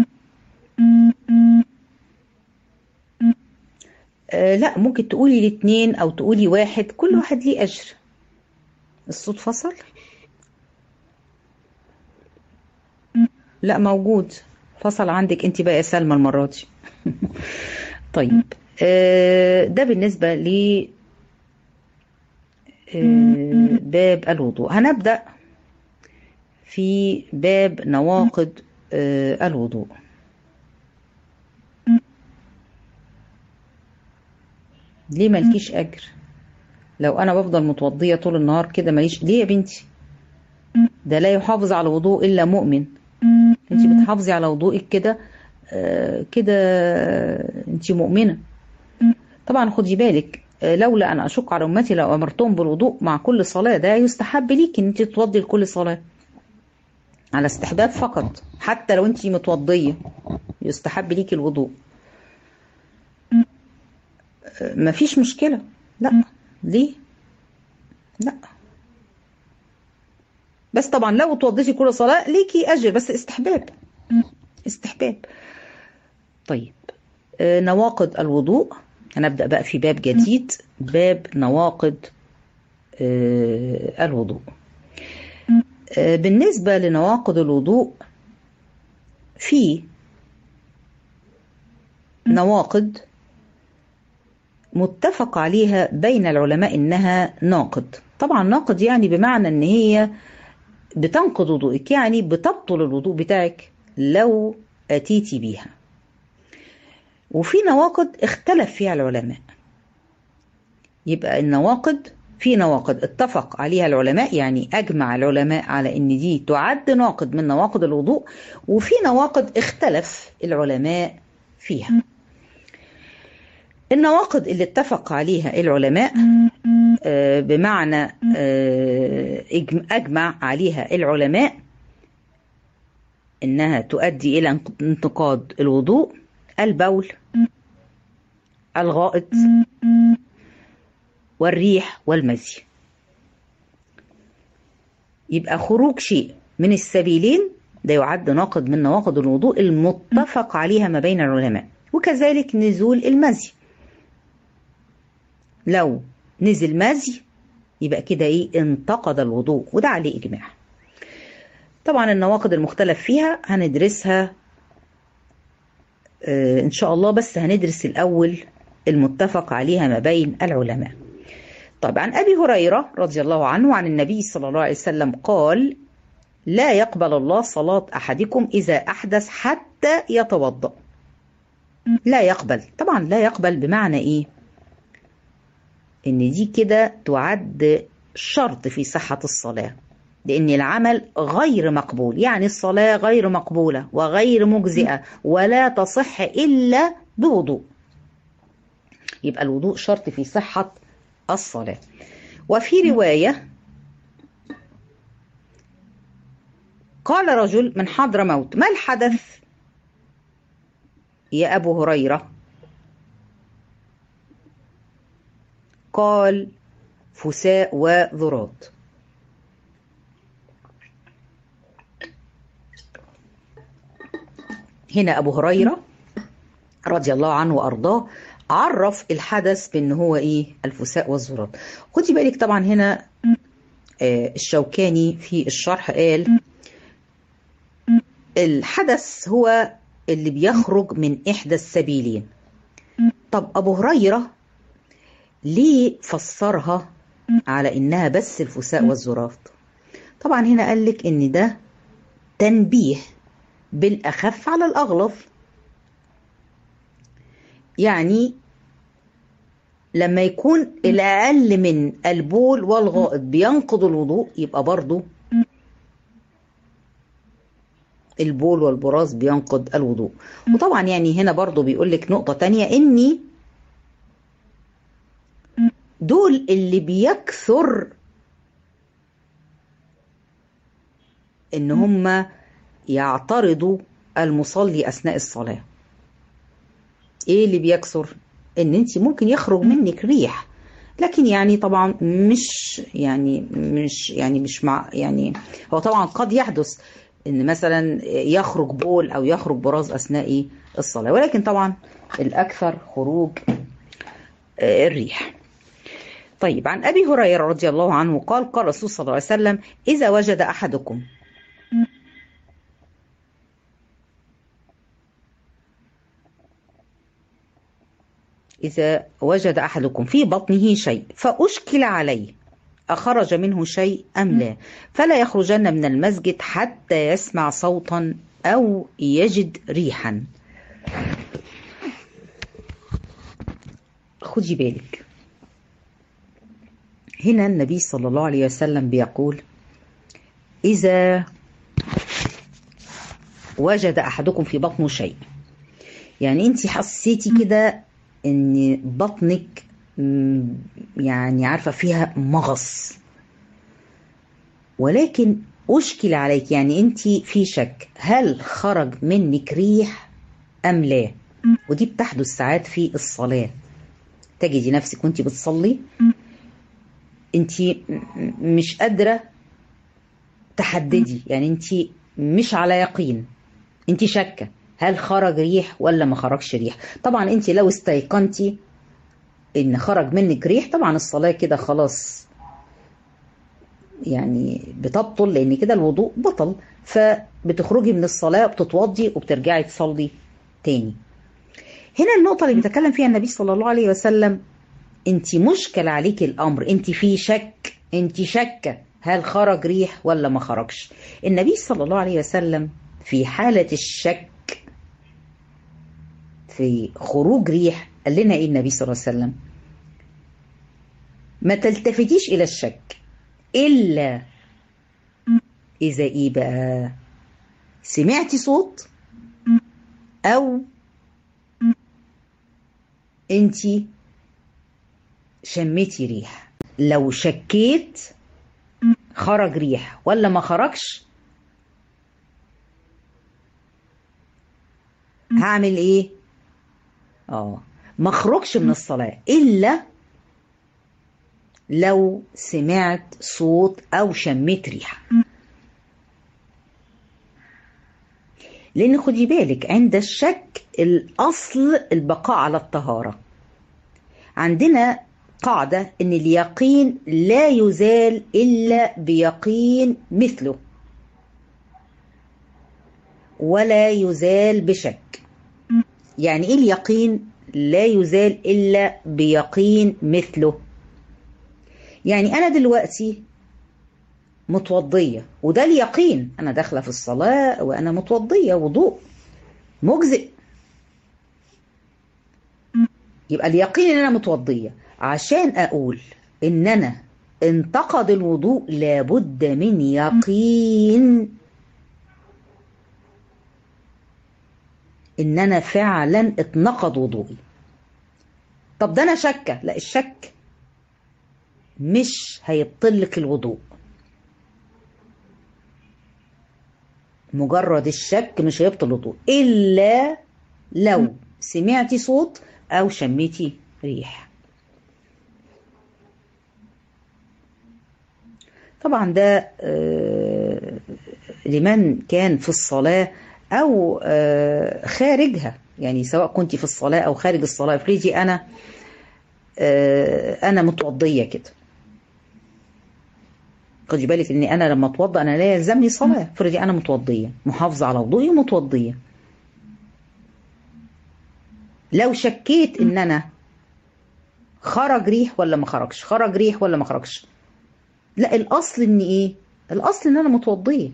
آه لا ممكن تقولي الاثنين او تقولي واحد كل واحد ليه اجر الصوت فصل لا موجود فصل عندك انت بقى يا سلمى المره دي طيب آه ده بالنسبه ل باب الوضوء هنبدأ في باب نواقض الوضوء ليه مالكيش أجر لو أنا بفضل متوضية طول النهار كده ماليش ليه يا بنتي ده لا يحافظ على وضوء إلا مؤمن انت بتحافظي على وضوءك كده كده انت مؤمنة طبعا خدي بالك لولا أن أشق على أمتي لو أمرتهم بالوضوء مع كل صلاة ده يستحب ليك أن أنت تتوضي لكل صلاة على استحباب فقط حتى لو أنت متوضية يستحب ليك الوضوء مفيش مشكلة لا ليه لا بس طبعا لو توضيتي كل صلاة ليكي أجر بس استحباب استحباب طيب نواقض الوضوء هنبدأ بقى في باب جديد باب نواقض الوضوء بالنسبة لنواقض الوضوء في نواقض متفق عليها بين العلماء انها ناقض طبعا ناقض يعني بمعنى ان هي بتنقض وضوءك يعني بتبطل الوضوء بتاعك لو اتيتي بيها وفي نواقض اختلف فيها العلماء يبقى النواقض في نواقض اتفق عليها العلماء يعني اجمع العلماء على ان دي تعد ناقض من نواقض الوضوء وفي نواقض اختلف العلماء فيها النواقض اللي اتفق عليها العلماء بمعنى اجمع عليها العلماء انها تؤدي الى انتقاد الوضوء البول الغائط والريح والمزي يبقى خروج شيء من السبيلين ده يعد ناقض من نواقض الوضوء المتفق عليها ما بين العلماء وكذلك نزول المزي لو نزل مزي يبقى كده ايه انتقد الوضوء وده عليه اجماع طبعا النواقض المختلف فيها هندرسها آه ان شاء الله بس هندرس الاول المتفق عليها ما بين العلماء طبعا ابي هريره رضي الله عنه عن النبي صلى الله عليه وسلم قال لا يقبل الله صلاه احدكم اذا احدث حتى يتوضا لا يقبل طبعا لا يقبل بمعنى ايه ان دي كده تعد شرط في صحة الصلاة لأن العمل غير مقبول يعني الصلاة غير مقبولة وغير مجزئة ولا تصح إلا بوضوء يبقى الوضوء شرط في صحة الصلاة وفي رواية قال رجل من حضر موت ما الحدث يا أبو هريرة قال فساء وذرات هنا أبو هريرة رضي الله عنه وأرضاه عرف الحدث بأن هو إيه الفساء والذرات خدي بالك طبعا هنا آه الشوكاني في الشرح قال الحدث هو اللي بيخرج من إحدى السبيلين طب أبو هريرة ليه فسرها على إنها بس الفساء والذرات طبعا هنا قال لك إن ده تنبيه بالأخف على الأغلظ يعني لما يكون الأقل من البول والغائط بينقض الوضوء يبقى برضو البول والبراز بينقض الوضوء وطبعا يعني هنا برضو بيقول لك نقطة تانية إني دول اللي بيكثر ان هم يعترضوا المصلي اثناء الصلاه ايه اللي بيكثر ان انت ممكن يخرج منك ريح لكن يعني طبعا مش يعني مش يعني مش مع يعني هو طبعا قد يحدث ان مثلا يخرج بول او يخرج براز اثناء الصلاه ولكن طبعا الاكثر خروج الريح طيب عن ابي هريره رضي الله عنه قال قال الرسول صلى الله عليه وسلم اذا وجد احدكم إذا وجد أحدكم في بطنه شيء فأشكل عليه أخرج منه شيء أم لا فلا يخرجن من المسجد حتى يسمع صوتا أو يجد ريحا خدي بالك هنا النبي صلى الله عليه وسلم بيقول إذا وجد أحدكم في بطنه شيء يعني أنت حسيتي كده إن بطنك يعني عارفة فيها مغص ولكن أشكل عليك يعني أنت في شك هل خرج منك ريح أم لا ودي بتحدث ساعات في الصلاة تجدي نفسك وانت بتصلي انت مش قادرة تحددي يعني انت مش على يقين انت شاكة هل خرج ريح ولا ما خرجش ريح طبعا انت لو استيقنتي ان خرج منك ريح طبعا الصلاة كده خلاص يعني بتبطل لان كده الوضوء بطل فبتخرجي من الصلاة بتتوضي وبترجعي تصلي تاني هنا النقطة اللي بيتكلم فيها النبي صلى الله عليه وسلم انت مشكل عليك الامر انت في شك انت شكة هل خرج ريح ولا ما خرجش النبي صلى الله عليه وسلم في حالة الشك في خروج ريح قال لنا ايه النبي صلى الله عليه وسلم ما تلتفتيش الى الشك الا اذا ايه بقى سمعتي صوت او انتي شميتي ريح لو شكيت خرج ريح ولا ما خرجش هعمل ايه اه ما اخرجش من الصلاة الا لو سمعت صوت او شميت ريحة لان خدي بالك عند الشك الاصل البقاء على الطهارة عندنا قاعدة ان اليقين لا يزال الا بيقين مثله ولا يزال بشك يعني ايه اليقين لا يزال الا بيقين مثله يعني انا دلوقتي متوضية وده اليقين انا داخلة في الصلاة وانا متوضية وضوء مجزئ يبقى اليقين ان انا متوضية عشان اقول ان انا انتقد الوضوء لابد من يقين ان انا فعلا اتنقض وضوئي طب ده انا شكه لا الشك مش هيبطلك الوضوء مجرد الشك مش هيبطل الوضوء الا لو سمعتي صوت او شميتي ريح طبعا ده لمن كان في الصلاه او خارجها يعني سواء كنت في الصلاه او خارج الصلاه افرضي انا انا متوضيه كده خدي بالك ان انا لما اتوضى انا لا يلزمني صلاه افرضي انا متوضيه محافظه على وضوئي ومتوضيه لو شكيت ان انا خرج ريح ولا ما خرجش خرج ريح ولا ما خرجش لا الاصل ان ايه الاصل ان انا متوضيه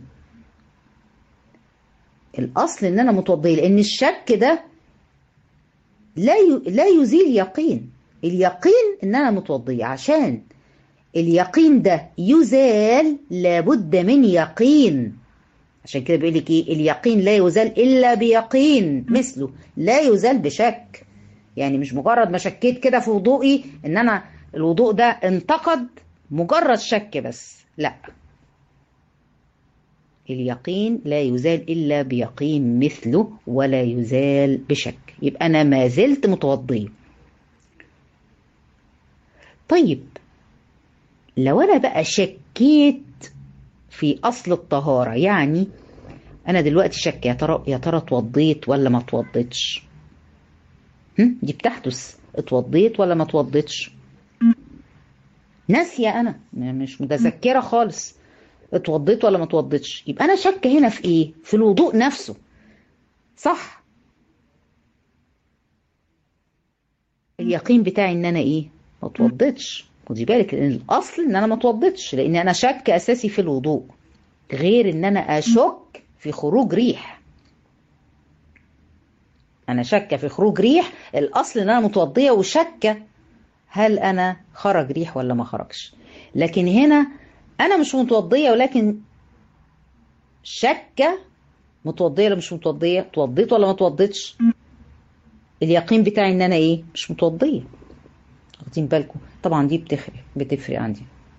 الاصل ان انا متوضيه لان الشك ده لا ي... لا يزيل يقين اليقين ان انا متوضيه عشان اليقين ده يزال لابد من يقين عشان كده بيقول لك ايه اليقين لا يزال الا بيقين مثله لا يزال بشك يعني مش مجرد ما شكيت كده في وضوئي ان انا الوضوء ده انتقد مجرد شك بس لا اليقين لا يزال الا بيقين مثله ولا يزال بشك يبقى انا ما زلت متوضيه طيب لو انا بقى شكيت في اصل الطهاره يعني انا دلوقتي شك يا ترى يا ترى اتوضيت ولا ما اتوضيتش دي بتحدث اتوضيت ولا ما اتوضيتش ناسيه انا مش متذكره خالص اتوضيت ولا ما اتوضيتش يبقى انا شك هنا في ايه في الوضوء نفسه صح اليقين بتاعي ان انا ايه ما اتوضيتش خدي بالك لان الاصل ان انا ما اتوضيتش لان انا شك اساسي في الوضوء غير ان انا اشك في خروج ريح انا شاكه في خروج ريح الاصل ان انا متوضيه وشاكه هل انا خرج ريح ولا ما خرجش لكن هنا انا مش متوضيه ولكن شاكه متوضيه ولا مش متوضيه اتوضيت ولا ما اتوضيتش اليقين بتاعي ان انا ايه مش متوضيه واخدين بالكم طبعا دي بتفرق بتفرق عندي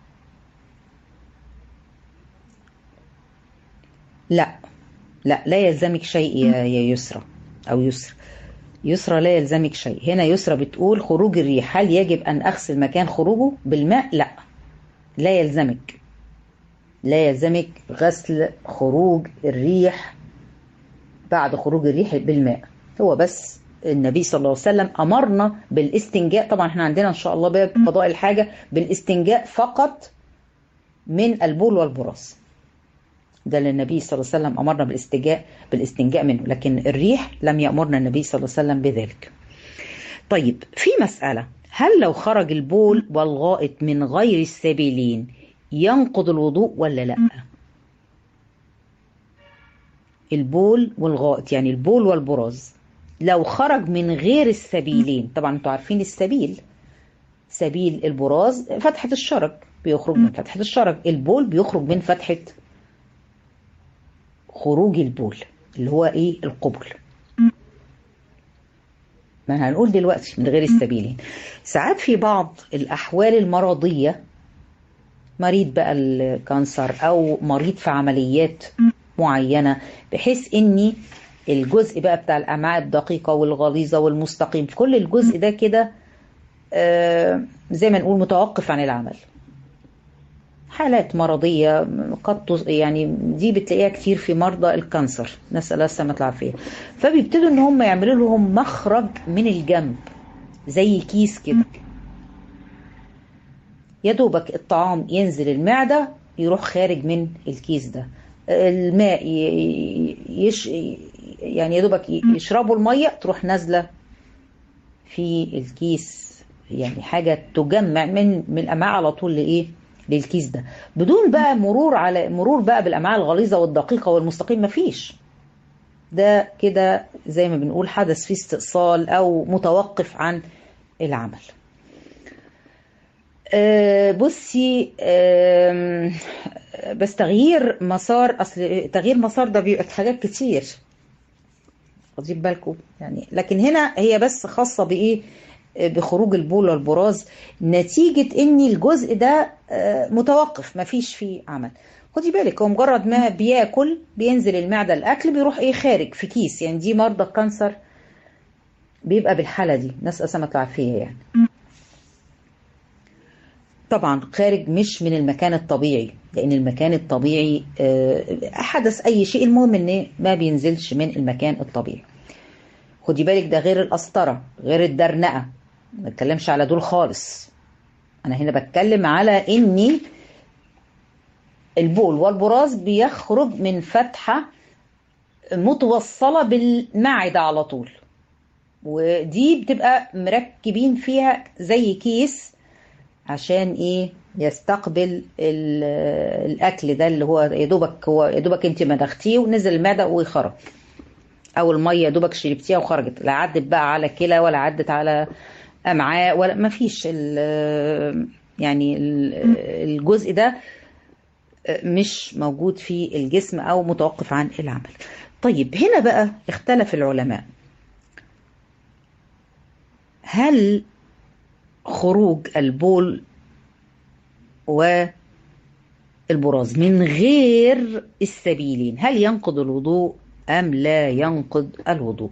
لا لا لا يلزمك شيء يا يا يسرى او يسرى يسرى لا يلزمك شيء هنا يسرى بتقول خروج الريح هل يجب ان اغسل مكان خروجه بالماء لا لا يلزمك لا يلزمك غسل خروج الريح بعد خروج الريح بالماء هو بس النبي صلى الله عليه وسلم امرنا بالاستنجاء طبعا احنا عندنا ان شاء الله باب قضاء الحاجه بالاستنجاء فقط من البول والبراز ده اللي النبي صلى الله عليه وسلم امرنا بالاستنجاء بالاستنجاء منه لكن الريح لم يامرنا النبي صلى الله عليه وسلم بذلك طيب في مساله هل لو خرج البول والغائط من غير السبيلين ينقض الوضوء ولا لا البول والغائط يعني البول والبراز لو خرج من غير السبيلين طبعا انتوا عارفين السبيل سبيل البراز فتحة الشرج بيخرج من فتحة الشرج البول بيخرج من فتحة خروج البول اللي هو ايه القبل ما هنقول دلوقتي من غير السبيلين ساعات في بعض الاحوال المرضيه مريض بقى الكانسر او مريض في عمليات معينه بحيث اني الجزء بقى بتاع الامعاء الدقيقه والغليظه والمستقيم كل الجزء ده كده آه زي ما نقول متوقف عن العمل حالات مرضية قد يعني دي بتلاقيها كتير في مرضى الكانسر نسأل الله السلامة العافية فبيبتدوا ان هم يعملوا لهم مخرج من الجنب زي كيس كده يا دوبك الطعام ينزل المعدة يروح خارج من الكيس ده الماء يش يعني يا دوبك يشربوا المية تروح نازلة في الكيس يعني حاجة تجمع من من الأمعاء على طول لإيه للكيس ده بدون بقى مرور على مرور بقى بالامعاء الغليظه والدقيقه والمستقيم مفيش ده كده زي ما بنقول حدث فيه استئصال او متوقف عن العمل أه بصي أه بس تغيير مسار اصل تغيير مسار ده بيبقى حاجات كتير واخدين بالكم يعني لكن هنا هي بس خاصه بايه بخروج البول والبراز نتيجة ان الجزء ده متوقف مفيش فيه عمل خدي بالك هو مجرد ما بياكل بينزل المعدة الاكل بيروح ايه خارج في كيس يعني دي مرضى الكانسر بيبقى بالحالة دي نسأل سمك العافية يعني طبعا خارج مش من المكان الطبيعي لان المكان الطبيعي حدث اي شيء المهم ان ما بينزلش من المكان الطبيعي خدي بالك ده غير القسطرة غير الدرنقة ما بتكلمش على دول خالص انا هنا بتكلم على اني البول والبراز بيخرج من فتحة متوصلة بالمعدة على طول ودي بتبقى مركبين فيها زي كيس عشان ايه يستقبل الاكل ده اللي هو يا دوبك هو يا دوبك انت مدختيه ونزل المعده ويخرج او الميه يا دوبك شربتيها وخرجت لا عدت بقى على كلى ولا عدت على امعاء ولا ما فيش ال يعني الجزء ده مش موجود في الجسم او متوقف عن العمل طيب هنا بقى اختلف العلماء هل خروج البول والبراز من غير السبيلين هل ينقض الوضوء أم لا ينقض الوضوء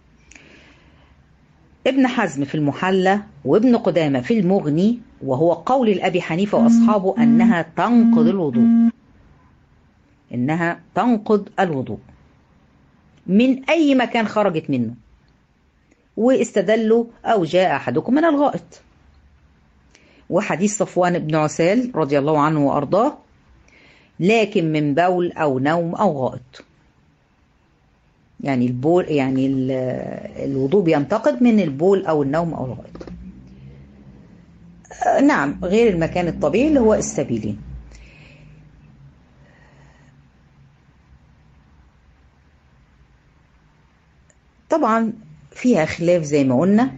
ابن حزم في المحلى وابن قدامة في المغني وهو قول الأبي حنيفة وأصحابه أنها تنقض الوضوء إنها تنقض الوضوء من أي مكان خرجت منه واستدلوا أو جاء أحدكم من الغائط وحديث صفوان بن عسال رضي الله عنه وأرضاه لكن من بول أو نوم أو غائط يعني البول يعني الوضوء بينتقد من البول او النوم او الغائط نعم غير المكان الطبيعي اللي هو السبيلين طبعا فيها خلاف زي ما قلنا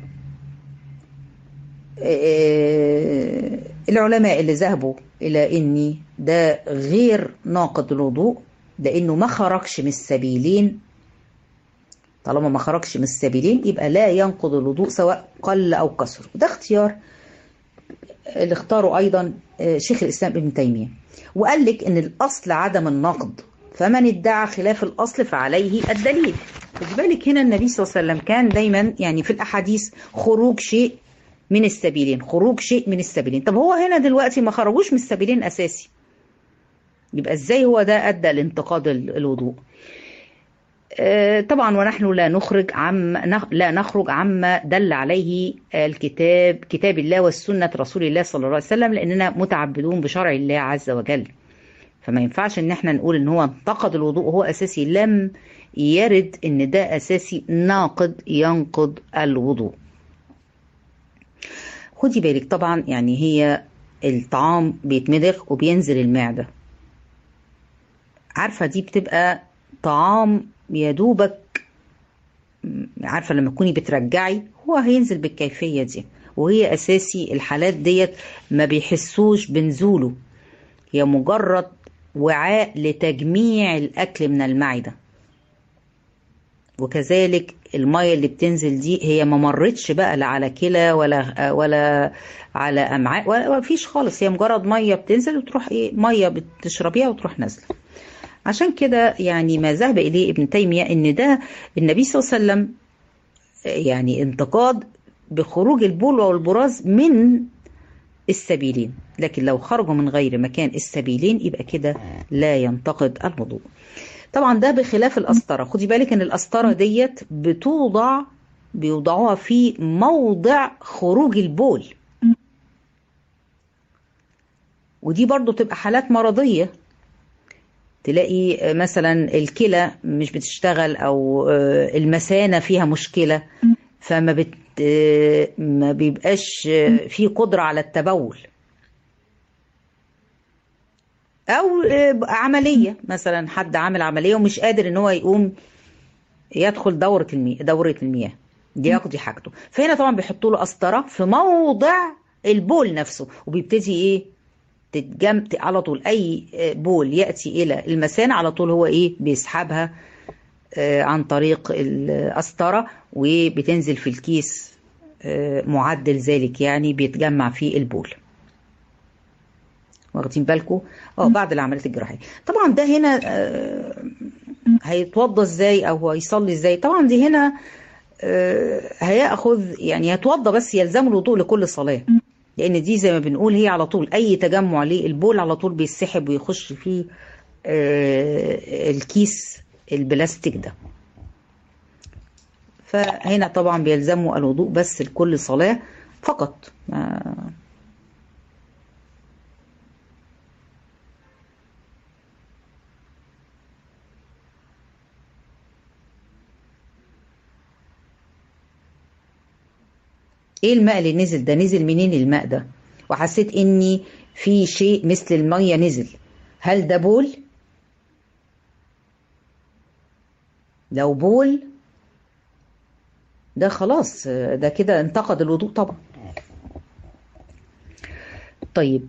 العلماء اللي ذهبوا إلى إن ده غير ناقض الوضوء لأنه ما خرجش من السبيلين طالما ما خرجش من السبيلين يبقى لا ينقض الوضوء سواء قل أو كثر وده اختيار اللي اختاره أيضا شيخ الإسلام ابن تيمية وقال لك إن الأصل عدم النقض فمن ادعى خلاف الأصل فعليه الدليل خد بالك هنا النبي صلى الله عليه وسلم كان دايما يعني في الأحاديث خروج شيء من السبيلين خروج شيء من السبيلين طب هو هنا دلوقتي ما خرجوش من السبيلين أساسي يبقى ازاي هو ده أدى لانتقاد الوضوء طبعا ونحن لا نخرج عم لا نخرج عما دل عليه الكتاب كتاب الله والسنة رسول الله صلى الله عليه وسلم لأننا متعبدون بشرع الله عز وجل فما ينفعش ان احنا نقول ان هو انتقد الوضوء وهو اساسي لم يرد ان ده اساسي ناقض ينقض الوضوء خدي بالك طبعا يعني هي الطعام بيتمضغ وبينزل المعدة عارفة دي بتبقى طعام يا دوبك عارفة لما تكوني بترجعي هو هينزل بالكيفية دي وهي أساسي الحالات ديت ما بيحسوش بنزوله هي مجرد وعاء لتجميع الأكل من المعدة وكذلك المية اللي بتنزل دي هي ما مرتش بقى لا على كلى ولا ولا على امعاء ولا فيش خالص هي مجرد ميه بتنزل وتروح ايه ميه بتشربيها وتروح نازله عشان كده يعني ما ذهب اليه ابن تيميه ان ده النبي صلى الله عليه وسلم يعني انتقاد بخروج البول والبراز من السبيلين لكن لو خرجوا من غير مكان السبيلين يبقى كده لا ينتقد الوضوء طبعا ده بخلاف القسطرة خدي بالك ان القسطرة ديت بتوضع بيوضعوها في موضع خروج البول ودي برضو تبقى حالات مرضية تلاقي مثلا الكلى مش بتشتغل او المثانة فيها مشكلة فما بت ما بيبقاش في قدرة على التبول او عمليه مثلا حد عامل عمليه ومش قادر ان هو يقوم يدخل دوره المياه دوره المياه دي يقضي حاجته فهنا طبعا بيحطوا له قسطره في موضع البول نفسه وبيبتدي ايه تتجم على طول اي بول ياتي الى المثانه على طول هو ايه بيسحبها عن طريق القسطره وبتنزل في الكيس معدل ذلك يعني بيتجمع فيه البول واخدين بالكم اه بعد العمليات الجراحيه طبعا ده هنا آه هيتوضى ازاي او هيصلي ازاي طبعا دي هنا آه هياخذ يعني هيتوضى بس يلزم الوضوء لكل صلاه لان دي زي ما بنقول هي على طول اي تجمع للبول على طول بيسحب ويخش في آه الكيس البلاستيك ده فهنا طبعا بيلزموا الوضوء بس لكل صلاه فقط ايه الماء اللي نزل ده نزل منين الماء ده وحسيت اني في شيء مثل المية نزل هل ده بول لو بول ده خلاص ده كده انتقد الوضوء طبعا طيب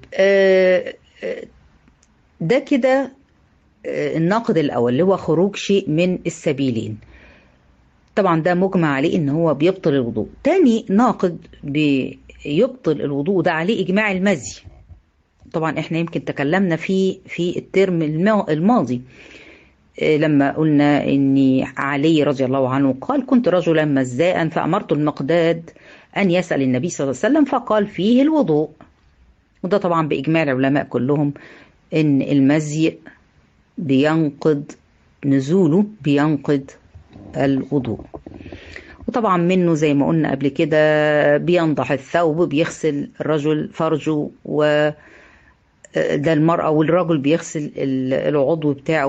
ده كده الناقد الاول اللي هو خروج شيء من السبيلين طبعا ده مجمع عليه ان هو بيبطل الوضوء تاني ناقد بيبطل الوضوء ده عليه اجماع المزي طبعا احنا يمكن تكلمنا في في الترم الماضي لما قلنا ان علي رضي الله عنه قال كنت رجلا مزاء فامرت المقداد ان يسال النبي صلى الله عليه وسلم فقال فيه الوضوء وده طبعا باجماع العلماء كلهم ان المزي بينقض نزوله بينقض الوضوء وطبعا منه زي ما قلنا قبل كده بينضح الثوب بيغسل الرجل فرجه و ده المرأة والرجل بيغسل العضو بتاعه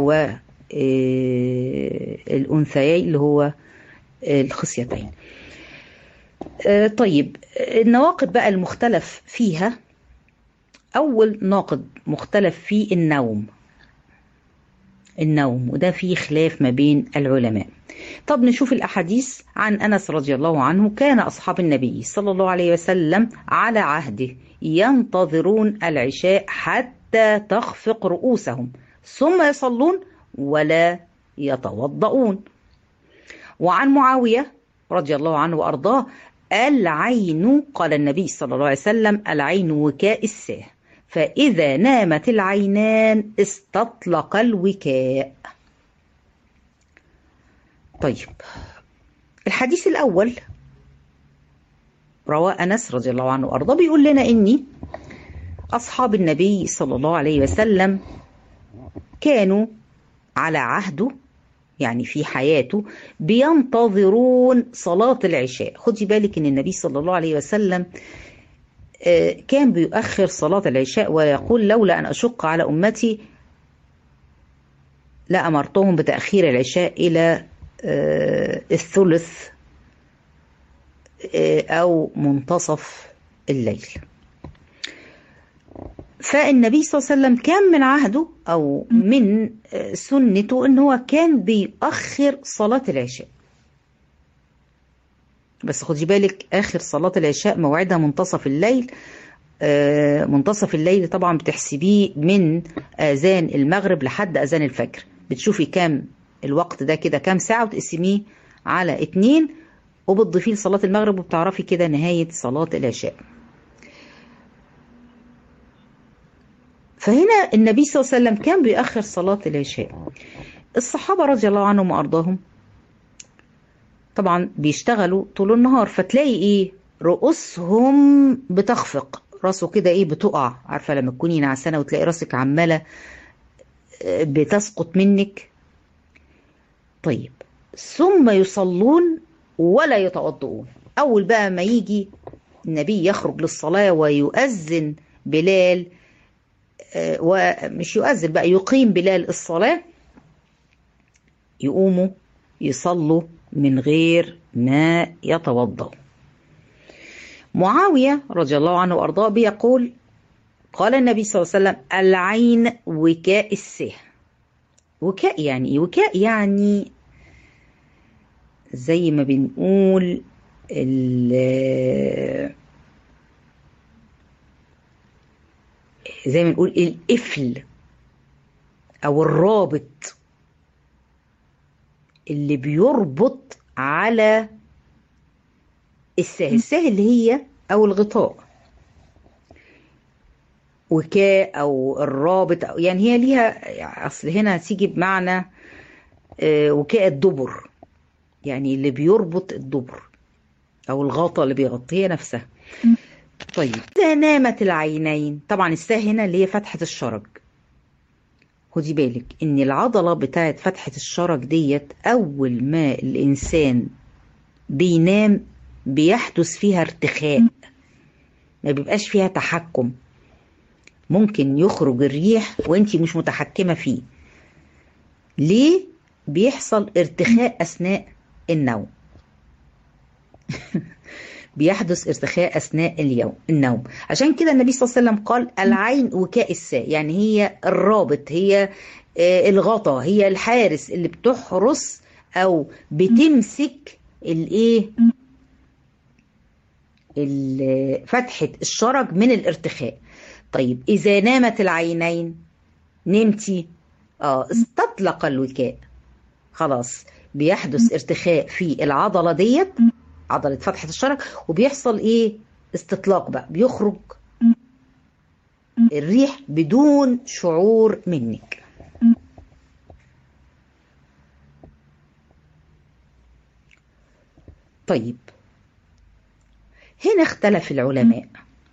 والأنثيين اللي هو الخصيتين آه طيب النواقض بقى المختلف فيها أول ناقض مختلف فيه النوم النوم وده فيه خلاف ما بين العلماء طب نشوف الأحاديث عن أنس رضي الله عنه كان أصحاب النبي صلى الله عليه وسلم على عهده ينتظرون العشاء حتى تخفق رؤوسهم ثم يصلون ولا يتوضؤون وعن معاوية رضي الله عنه وأرضاه العين قال النبي صلى الله عليه وسلم العين وكاء الساه فإذا نامت العينان استطلق الوكاء طيب الحديث الأول رواه أنس رضي الله عنه وأرضاه بيقول لنا إني أصحاب النبي صلى الله عليه وسلم كانوا على عهده يعني في حياته بينتظرون صلاة العشاء خدي بالك ان النبي صلى الله عليه وسلم كان بيؤخر صلاة العشاء ويقول لولا أن أشق على أمتي لأمرتهم بتأخير العشاء إلى الثلث أو منتصف الليل فالنبي صلى الله عليه وسلم كان من عهده او من سنته ان هو كان بيأخر صلاة العشاء بس خدي بالك اخر صلاة العشاء موعدها منتصف الليل آه منتصف الليل طبعا بتحسبيه من اذان المغرب لحد اذان الفجر بتشوفي كام الوقت ده كده كام ساعة وتقسميه على اتنين وبتضيفيه لصلاة المغرب وبتعرفي كده نهاية صلاة العشاء فهنا النبي صلى الله عليه وسلم كان بيأخر صلاة العشاء الصحابة رضي الله عنهم وأرضاهم طبعا بيشتغلوا طول النهار فتلاقي ايه رؤوسهم بتخفق راسه كده ايه بتقع عارفة لما تكوني نعسانة وتلاقي راسك عمالة بتسقط منك طيب ثم يصلون ولا يتوضؤون أول بقى ما يجي النبي يخرج للصلاة ويؤذن بلال ومش يؤذن بقى يقيم بلال الصلاة يقوموا يصلوا من غير ما يتوضأ معاوية رضي الله عنه وأرضاه بيقول قال النبي صلى الله عليه وسلم العين وكاء السه وكاء يعني ايه وكاء يعني زي ما بنقول زي ما نقول القفل او الرابط اللي بيربط على الساه الساه اللي هي او الغطاء وكاء او الرابط أو يعني هي ليها اصل هنا هتيجي بمعنى وكاء الدبر يعني اللي بيربط الدبر او الغطاء اللي بيغطيها نفسها طيب إذا نامت العينين طبعا الساه هنا اللي هي فتحة الشرج خدي بالك ان العضلة بتاعت فتحة الشرج ديت اول ما الانسان بينام بيحدث فيها ارتخاء ما بيبقاش فيها تحكم ممكن يخرج الريح وانت مش متحكمة فيه ليه بيحصل ارتخاء اثناء النوم بيحدث ارتخاء اثناء اليوم النوم عشان كده النبي صلى الله عليه وسلم قال العين وكاء الساء يعني هي الرابط هي الغطا هي الحارس اللي بتحرس او بتمسك الايه فتحة الشرج من الارتخاء طيب إذا نامت العينين نمتي اه استطلق الوكاء خلاص بيحدث ارتخاء في العضلة ديت عضلة فتحة الشرج وبيحصل ايه استطلاق بقى بيخرج الريح بدون شعور منك طيب هنا اختلف العلماء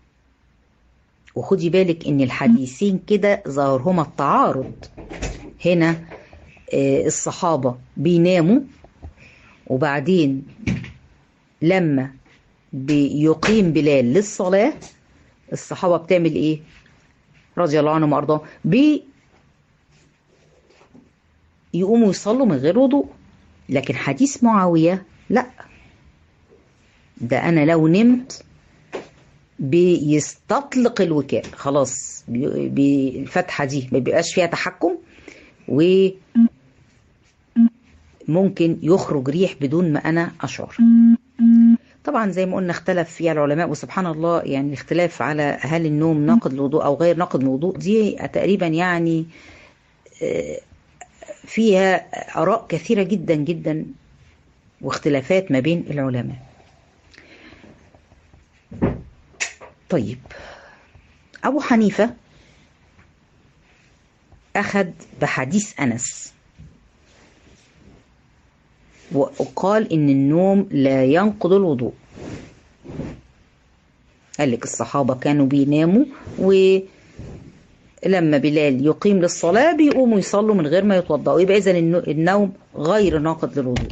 وخدي بالك ان الحديثين كده ظاهرهما التعارض هنا الصحابة بيناموا وبعدين لما بيقيم بلال للصلاة الصحابة بتعمل ايه رضي الله عنهم وارضاهم بي يقوموا يصلوا من غير وضوء لكن حديث معاوية لا ده انا لو نمت بيستطلق الوكاء خلاص بالفتحة دي ما بيبقاش فيها تحكم وممكن يخرج ريح بدون ما انا اشعر طبعا زي ما قلنا اختلف فيها العلماء وسبحان الله يعني الاختلاف على هل النوم ناقض الوضوء او غير ناقض الوضوء دي تقريبا يعني فيها اراء كثيره جدا جدا واختلافات ما بين العلماء طيب ابو حنيفه اخذ بحديث انس وقال ان النوم لا ينقض الوضوء قال لك الصحابة كانوا بيناموا ولما بلال يقيم للصلاة بيقوموا يصلوا من غير ما يتوضأوا يبقى إذا النوم غير ناقض للوضوء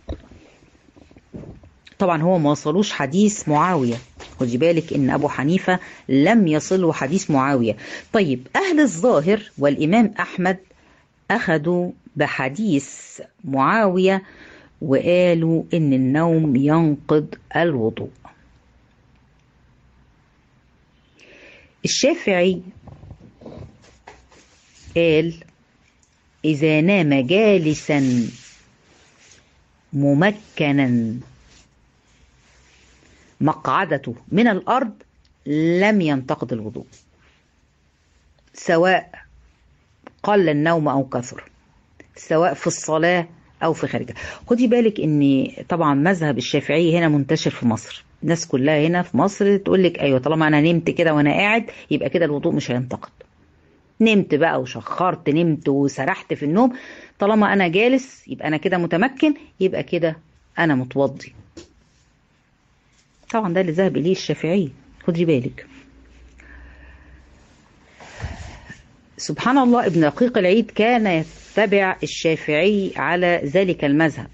طبعا هو ما وصلوش حديث معاوية خدي بالك ان ابو حنيفة لم يصله حديث معاوية طيب اهل الظاهر والامام احمد اخذوا بحديث معاوية وقالوا ان النوم ينقض الوضوء الشافعي قال اذا نام جالسا ممكنا مقعدته من الارض لم ينتقد الوضوء سواء قل النوم او كثر سواء في الصلاه او في خارجها خدي بالك ان طبعا مذهب الشافعي هنا منتشر في مصر الناس كلها هنا في مصر تقول لك ايوه طالما انا نمت كده وانا قاعد يبقى كده الوضوء مش هينتقد نمت بقى وشخرت نمت وسرحت في النوم طالما انا جالس يبقى انا كده متمكن يبقى كده انا متوضي طبعا ده اللي ذهب اليه الشافعي خدي بالك سبحان الله ابن دقيق العيد كان يتبع الشافعي على ذلك المذهب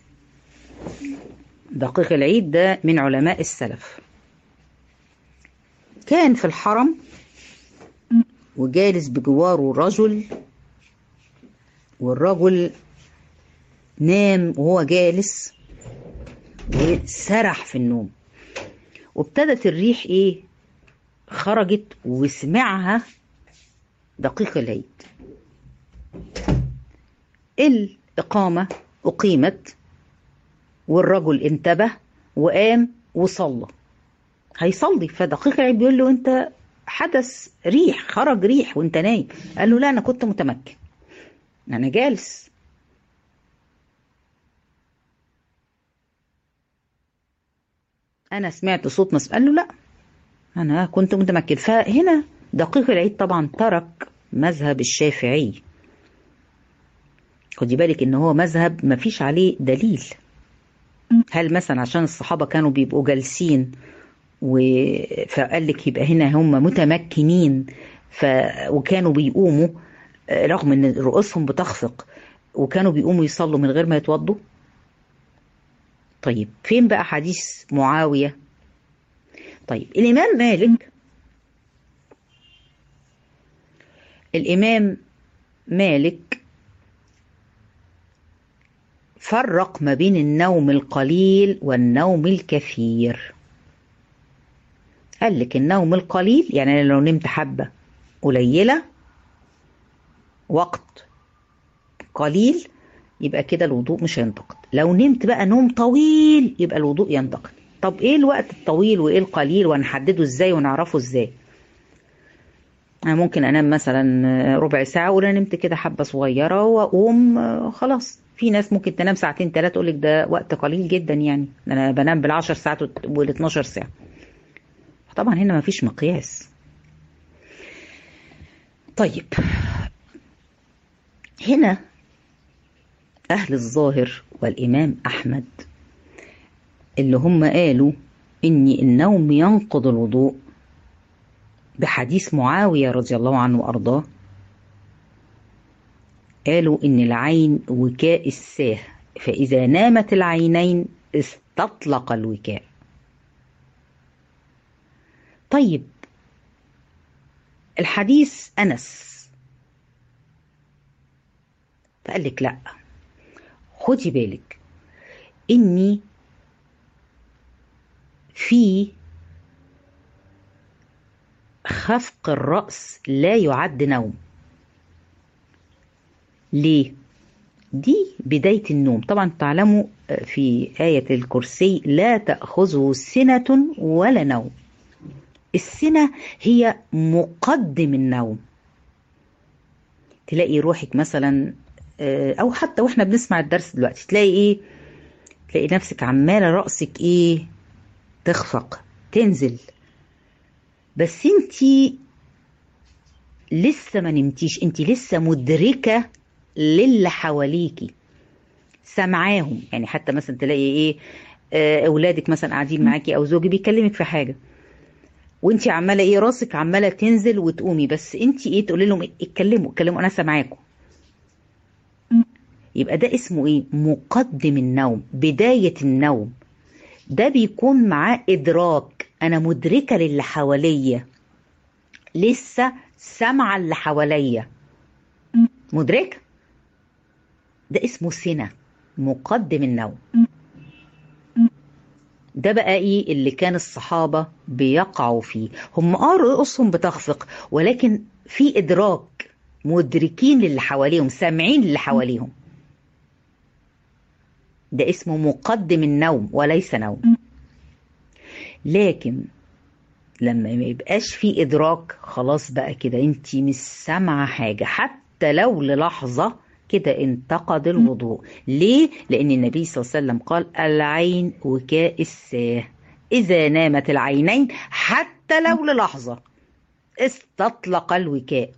دقيق العيد ده من علماء السلف كان في الحرم وجالس بجواره رجل والرجل نام وهو جالس وسرح في النوم وابتدت الريح ايه خرجت وسمعها دقيق العيد الإقامة أقيمت والرجل انتبه وقام وصلى هيصلي فدقيق العيد بيقول له انت حدث ريح خرج ريح وانت نايم قال له لا انا كنت متمكن انا جالس انا سمعت صوت مس قال له لا انا كنت متمكن فهنا دقيق العيد طبعا ترك مذهب الشافعي خدي بالك ان هو مذهب ما فيش عليه دليل هل مثلا عشان الصحابة كانوا بيبقوا جالسين و... فقال لك يبقى هنا هم متمكنين ف... وكانوا بيقوموا رغم ان رؤوسهم بتخفق وكانوا بيقوموا يصلوا من غير ما يتوضوا طيب فين بقى حديث معاوية طيب الإمام مالك الإمام مالك فرق ما بين النوم القليل والنوم الكثير قال لك النوم القليل يعني أنا لو نمت حبة قليلة وقت قليل يبقى كده الوضوء مش هينتقد لو نمت بقى نوم طويل يبقى الوضوء ينتقد طب ايه الوقت الطويل وايه القليل ونحدده ازاي ونعرفه ازاي انا ممكن انام مثلا ربع ساعه ولا نمت كده حبه صغيره واقوم خلاص في ناس ممكن تنام ساعتين ثلاثه تقول لك ده وقت قليل جدا يعني انا بنام بالعشر ساعات وال 12 ساعه طبعا هنا ما فيش مقياس طيب هنا أهل الظاهر والإمام أحمد اللي هم قالوا إن النوم ينقض الوضوء بحديث معاوية رضي الله عنه وأرضاه قالوا إن العين وكاء الساه فإذا نامت العينين استطلق الوكاء طيب الحديث أنس فقال لك لأ خدي بالك إني في خفق الرأس لا يعد نوم ليه؟ دي بداية النوم طبعا تعلموا في آية الكرسي لا تأخذه سنة ولا نوم السنة هي مقدم النوم تلاقي روحك مثلا أو حتى وإحنا بنسمع الدرس دلوقتي تلاقي إيه تلاقي نفسك عمالة رأسك إيه تخفق تنزل بس انتي لسه ما نمتيش انتي لسه مدركة للي حواليكي سامعاهم يعني حتى مثلا تلاقي ايه اه اولادك مثلا قاعدين معاكي او زوجي بيكلمك في حاجه وانت عماله ايه راسك عماله تنزل وتقومي بس انت ايه تقولي لهم اتكلموا اتكلموا انا سامعاكم يبقى ده اسمه ايه مقدم النوم بدايه النوم ده بيكون معاه ادراك انا مدركه للي حواليا لسه سامعه اللي حواليا مدركه ده اسمه سنه مقدم النوم ده بقى ايه اللي كان الصحابة بيقعوا فيه هم اه رؤوسهم بتخفق ولكن في ادراك مدركين للي حواليهم سامعين للي حواليهم ده اسمه مقدم النوم وليس نوم لكن لما ما يبقاش في ادراك خلاص بقى كده انت مش سامعه حاجه حتى لو للحظه كده انتقد الوضوء ليه؟ لأن النبي صلى الله عليه وسلم قال العين وكاء الساه إذا نامت العينين حتى لو للحظة استطلق الوكاء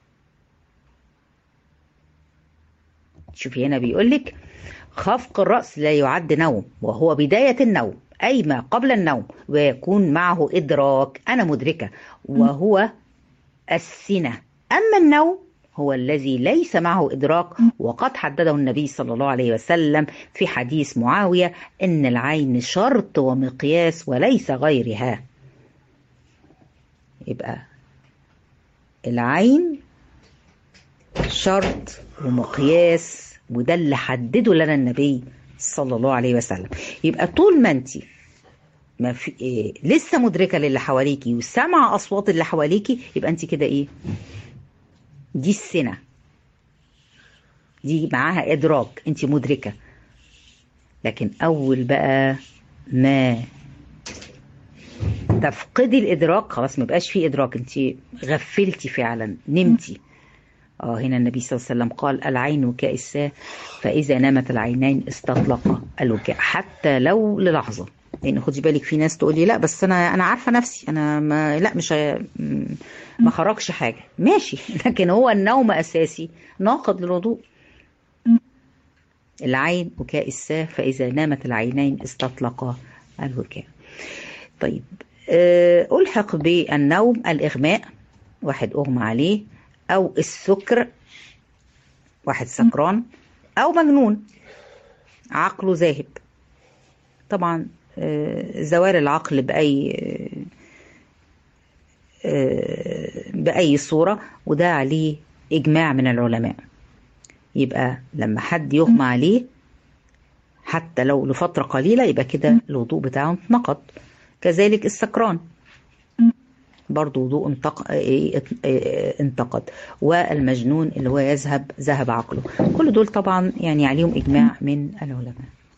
شوفي هنا بيقول لك خفق الرأس لا يعد نوم وهو بداية النوم أي ما قبل النوم ويكون معه إدراك أنا مدركة وهو السنة أما النوم هو الذي ليس معه إدراك وقد حدده النبي صلى الله عليه وسلم في حديث معاوية إن العين شرط ومقياس وليس غيرها يبقى العين شرط ومقياس وده اللي حدده لنا النبي صلى الله عليه وسلم يبقى طول ما انت ما في إيه لسه مدركه للي حواليكي وسامعه اصوات اللي حواليكي يبقى انت كده ايه دي السنة دي معاها إدراك أنت مدركة لكن أول بقى ما تفقدي الإدراك خلاص ما بقاش في إدراك أنت غفلتي فعلا نمتي اه هنا النبي صلى الله عليه وسلم قال العين وكاء الساه فإذا نامت العينين استطلق الوكاء حتى لو للحظة لان خدي بالك في ناس تقول لي لا بس انا انا عارفه نفسي انا ما لا مش ما خرجش حاجه ماشي لكن هو النوم اساسي ناقض للوضوء العين وكاء الساه فاذا نامت العينين استطلقا الوكاء طيب الحق بالنوم الاغماء واحد اغمى عليه او السكر واحد سكران او مجنون عقله ذاهب طبعا زوال العقل بأي بأي صورة وده عليه إجماع من العلماء يبقى لما حد يغمى عليه حتى لو لفترة قليلة يبقى كده الوضوء بتاعه انتقد كذلك السكران برضه وضوء انتق... انتقد والمجنون اللي هو يذهب ذهب عقله كل دول طبعا يعني عليهم إجماع من العلماء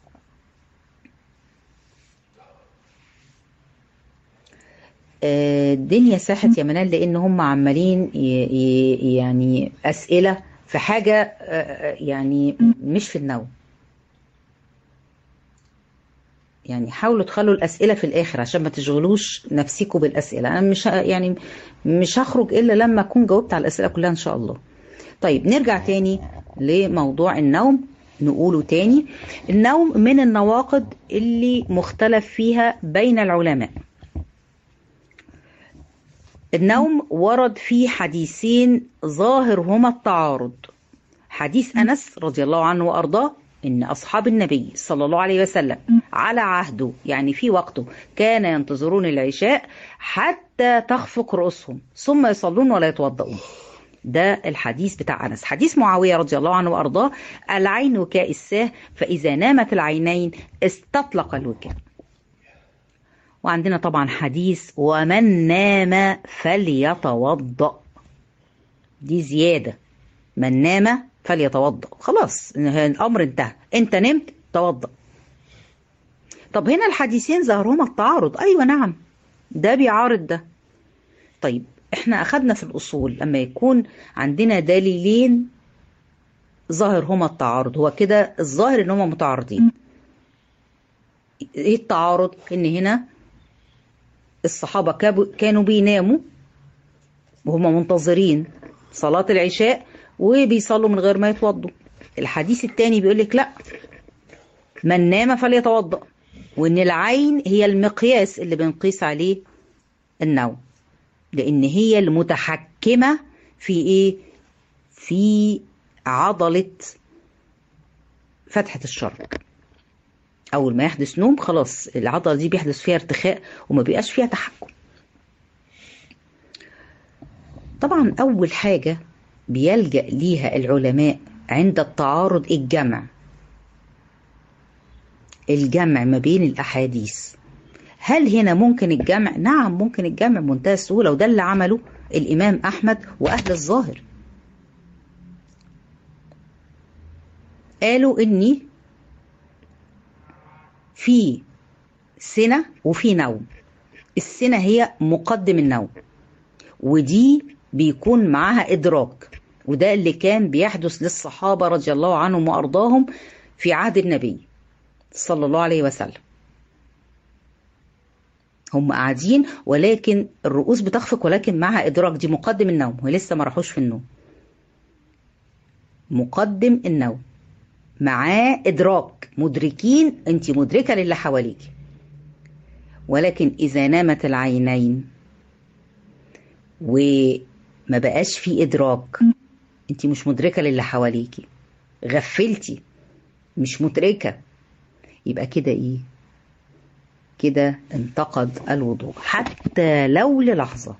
الدنيا ساحت يا منال لان هم عمالين يعني اسئله في حاجه يعني مش في النوم يعني حاولوا تخلوا الاسئله في الاخر عشان ما تشغلوش نفسكم بالاسئله انا مش يعني مش هخرج الا لما اكون جاوبت على الاسئله كلها ان شاء الله طيب نرجع تاني لموضوع النوم نقوله تاني النوم من النواقض اللي مختلف فيها بين العلماء النوم ورد فيه حديثين ظاهرهما التعارض حديث أنس رضي الله عنه وأرضاه إن أصحاب النبي صلى الله عليه وسلم على عهده يعني في وقته كان ينتظرون العشاء حتى تخفق رؤوسهم ثم يصلون ولا يتوضؤون ده الحديث بتاع أنس حديث معاوية رضي الله عنه وأرضاه العين وكاء الساه فإذا نامت العينين استطلق الوكاء وعندنا طبعا حديث ومن نام فليتوضأ دي زيادة من نام فليتوضأ خلاص الأمر انتهى انت نمت توضأ طب هنا الحديثين ظهرهما التعارض أيوة نعم ده بيعارض ده طيب احنا أخدنا في الأصول لما يكون عندنا دليلين ظاهر هما التعارض هو كده الظاهر ان هما متعارضين ايه التعارض ان هنا الصحابة كانوا بيناموا وهم منتظرين صلاة العشاء وبيصلوا من غير ما يتوضوا الحديث التاني بيقول لك لا من نام فليتوضأ وان العين هي المقياس اللي بنقيس عليه النوم لان هي المتحكمة في ايه في عضلة فتحة الشرج أول ما يحدث نوم خلاص العضلة دي بيحدث فيها ارتخاء وما بيبقاش فيها تحكم طبعا أول حاجة بيلجأ ليها العلماء عند التعارض الجمع الجمع ما بين الأحاديث هل هنا ممكن الجمع؟ نعم ممكن الجمع بمنتهى السهولة وده اللي عمله الإمام أحمد وأهل الظاهر قالوا إني في سنة وفي نوم السنة هي مقدم النوم ودي بيكون معاها إدراك وده اللي كان بيحدث للصحابة رضي الله عنهم وأرضاهم في عهد النبي صلى الله عليه وسلم هم قاعدين ولكن الرؤوس بتخفق ولكن معها إدراك دي مقدم النوم ولسه ما راحوش في النوم مقدم النوم معاه إدراك مدركين أنت مدركة للي حواليك ولكن إذا نامت العينين وما بقاش في إدراك أنت مش مدركة للي حواليكي غفلتي مش مدركة يبقى كده إيه كده انتقد الوضوء حتى لو للحظة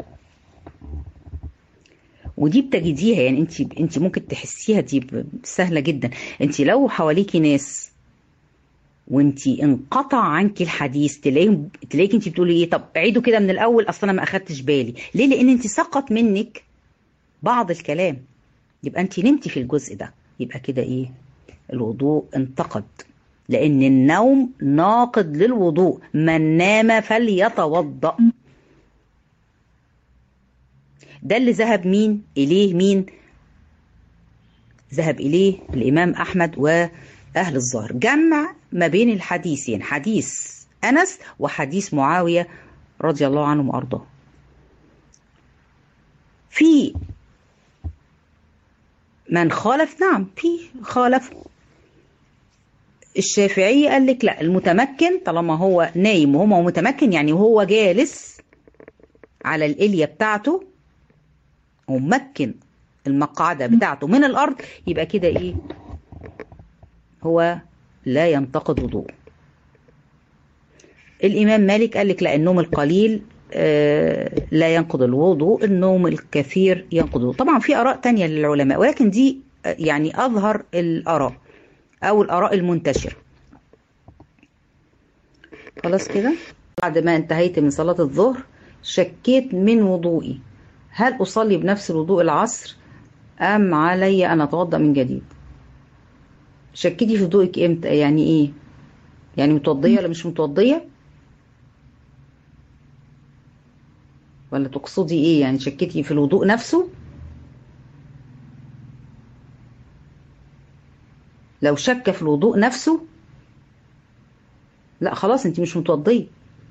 ودي بتجديها يعني انت انت ممكن تحسيها دي سهله جدا انت لو حواليكي ناس وانت انقطع عنك الحديث تلاقيهم تلاقيك انت بتقولي ايه طب عيدوا كده من الاول اصل انا ما اخدتش بالي ليه لان انت سقط منك بعض الكلام يبقى انت نمتي في الجزء ده يبقى كده ايه الوضوء انتقد لان النوم ناقض للوضوء من نام فليتوضأ ده اللي ذهب مين إليه مين ذهب إليه الإمام أحمد وأهل الظاهر جمع ما بين الحديثين حديث أنس وحديث معاوية رضي الله عنهم وأرضاه في من خالف نعم في خالف الشافعي قال لك لا المتمكن طالما هو نايم وهو متمكن يعني وهو جالس على الإلية بتاعته ومكن المقعدة بتاعته من الأرض يبقى كده إيه هو لا ينتقد وضوء الإمام مالك قال لك لا النوم القليل آه لا ينقض الوضوء النوم الكثير ينقض الوضوء طبعا في آراء تانية للعلماء ولكن دي يعني أظهر الآراء أو الآراء المنتشرة خلاص كده بعد ما انتهيت من صلاة الظهر شكيت من وضوئي هل أصلي بنفس الوضوء العصر أم علي أن أتوضأ من جديد شكيتي في وضوءك إمتى يعني إيه يعني متوضية ولا مش متوضية ولا تقصدي إيه يعني شكيتي في الوضوء نفسه لو شك في الوضوء نفسه لا خلاص انت مش متوضيه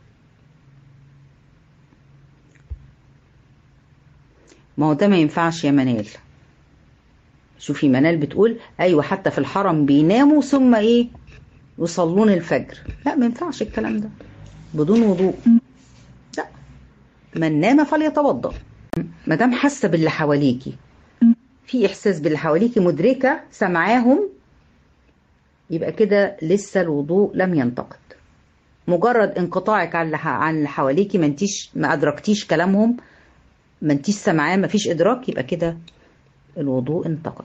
ما هو ده ما ينفعش يا منال شوفي منال بتقول ايوه حتى في الحرم بيناموا ثم ايه يصلون الفجر لا ما ينفعش الكلام ده بدون وضوء لا من نام فليتوضا ما دام حاسه باللي حواليكي في احساس باللي حواليكي مدركه سمعاهم يبقى كده لسه الوضوء لم ينتقد مجرد انقطاعك عن عن اللي حواليكي ما انتيش ما ادركتيش كلامهم ما انتيش سامعاه ما فيش ادراك يبقى كده الوضوء انتقد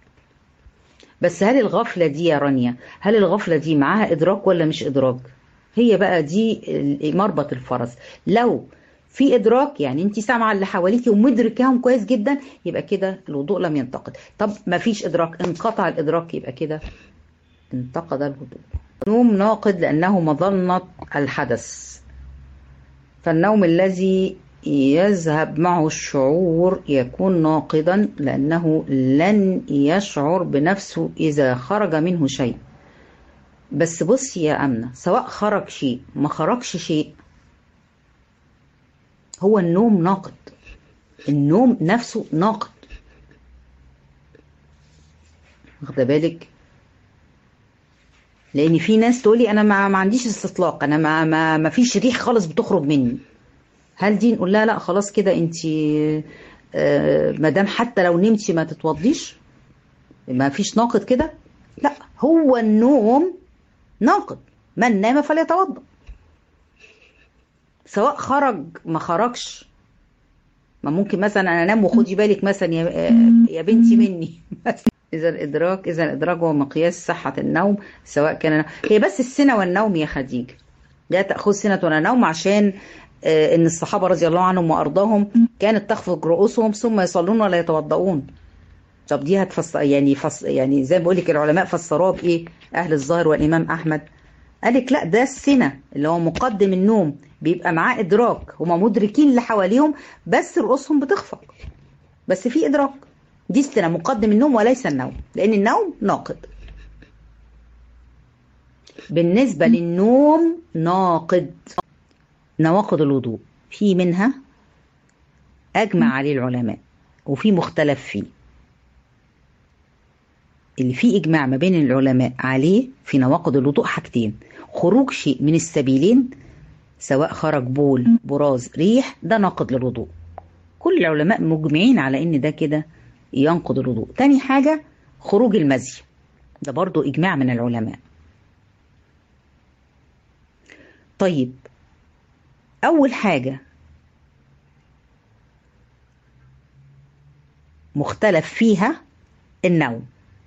بس هل الغفله دي يا رانيا هل الغفله دي معاها ادراك ولا مش ادراك هي بقى دي مربط الفرس لو في ادراك يعني انت سامعه اللي حواليكي ومدركاهم كويس جدا يبقى كده الوضوء لم ينتقد طب ما فيش ادراك انقطع الادراك يبقى كده انتقد الوضوء النوم ناقد لانه مظنه الحدث فالنوم الذي يذهب معه الشعور يكون ناقضا لانه لن يشعر بنفسه اذا خرج منه شيء بس بصي يا امنه سواء خرج شيء ما خرجش شيء هو النوم ناقد النوم نفسه ناقد واخده بالك لان في ناس تقولي انا ما, ما عنديش استطلاق انا ما, ما ما فيش ريح خالص بتخرج مني هل دي نقول لها لا خلاص كده انت آه ما دام حتى لو نمتي ما تتوضيش ما فيش ناقد كده لا هو النوم ناقد من نام فليتوضا سواء خرج ما خرجش ما ممكن مثلا انا انام وخدي بالك مثلا يا, يا بنتي مني اذا الادراك اذا الادراك هو مقياس صحه النوم سواء كان هي بس السنه والنوم يا خديجه لا تاخذ سنه ولا نوم عشان ان الصحابه رضي الله عنهم وارضاهم كانت تخفض رؤوسهم ثم يصلون ولا يتوضؤون طب دي هتفسر يعني فص يعني زي ما بقول لك العلماء فسروها بايه اهل الظاهر والامام احمد قال لك لا ده السنه اللي هو مقدم النوم بيبقى معاه ادراك هما مدركين اللي حواليهم بس رؤوسهم بتخفق بس في ادراك دي السنه مقدم النوم وليس النوم لان النوم ناقد بالنسبه للنوم ناقد نواقض الوضوء في منها اجمع عليه العلماء وفي مختلف فيه اللي فيه اجماع ما بين العلماء عليه في نواقض الوضوء حاجتين خروج شيء من السبيلين سواء خرج بول براز ريح ده ناقض للوضوء كل العلماء مجمعين على ان ده كده ينقض الوضوء تاني حاجة خروج المزي ده برضو اجماع من العلماء طيب اول حاجة مختلف فيها النوم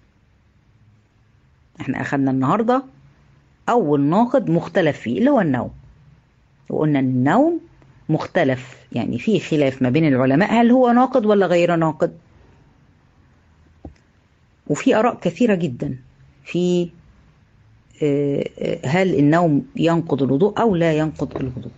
احنا اخدنا النهاردة اول ناقد مختلف فيه اللي هو النوم وقلنا ان النوم مختلف يعني في خلاف ما بين العلماء هل هو ناقد ولا غير ناقد وفي اراء كثيره جدا في هل النوم ينقض الوضوء او لا ينقض الوضوء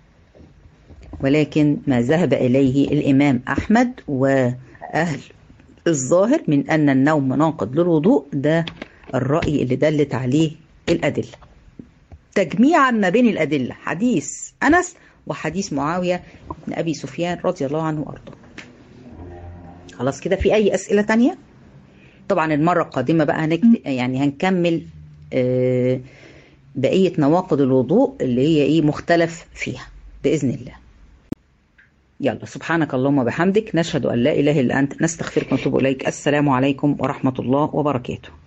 ولكن ما ذهب اليه الامام احمد واهل الظاهر من ان النوم ناقض للوضوء ده الراي اللي دلت عليه الادله تجميعا ما بين الأدلة حديث أنس وحديث معاوية بن أبي سفيان رضي الله عنه وأرضاه خلاص كده في أي أسئلة تانية طبعا المرة القادمة بقى هنكت... يعني هنكمل آه بقية نواقض الوضوء اللي هي إيه مختلف فيها بإذن الله يلا سبحانك اللهم وبحمدك نشهد أن لا إله إلا أنت نستغفرك ونتوب إليك السلام عليكم ورحمة الله وبركاته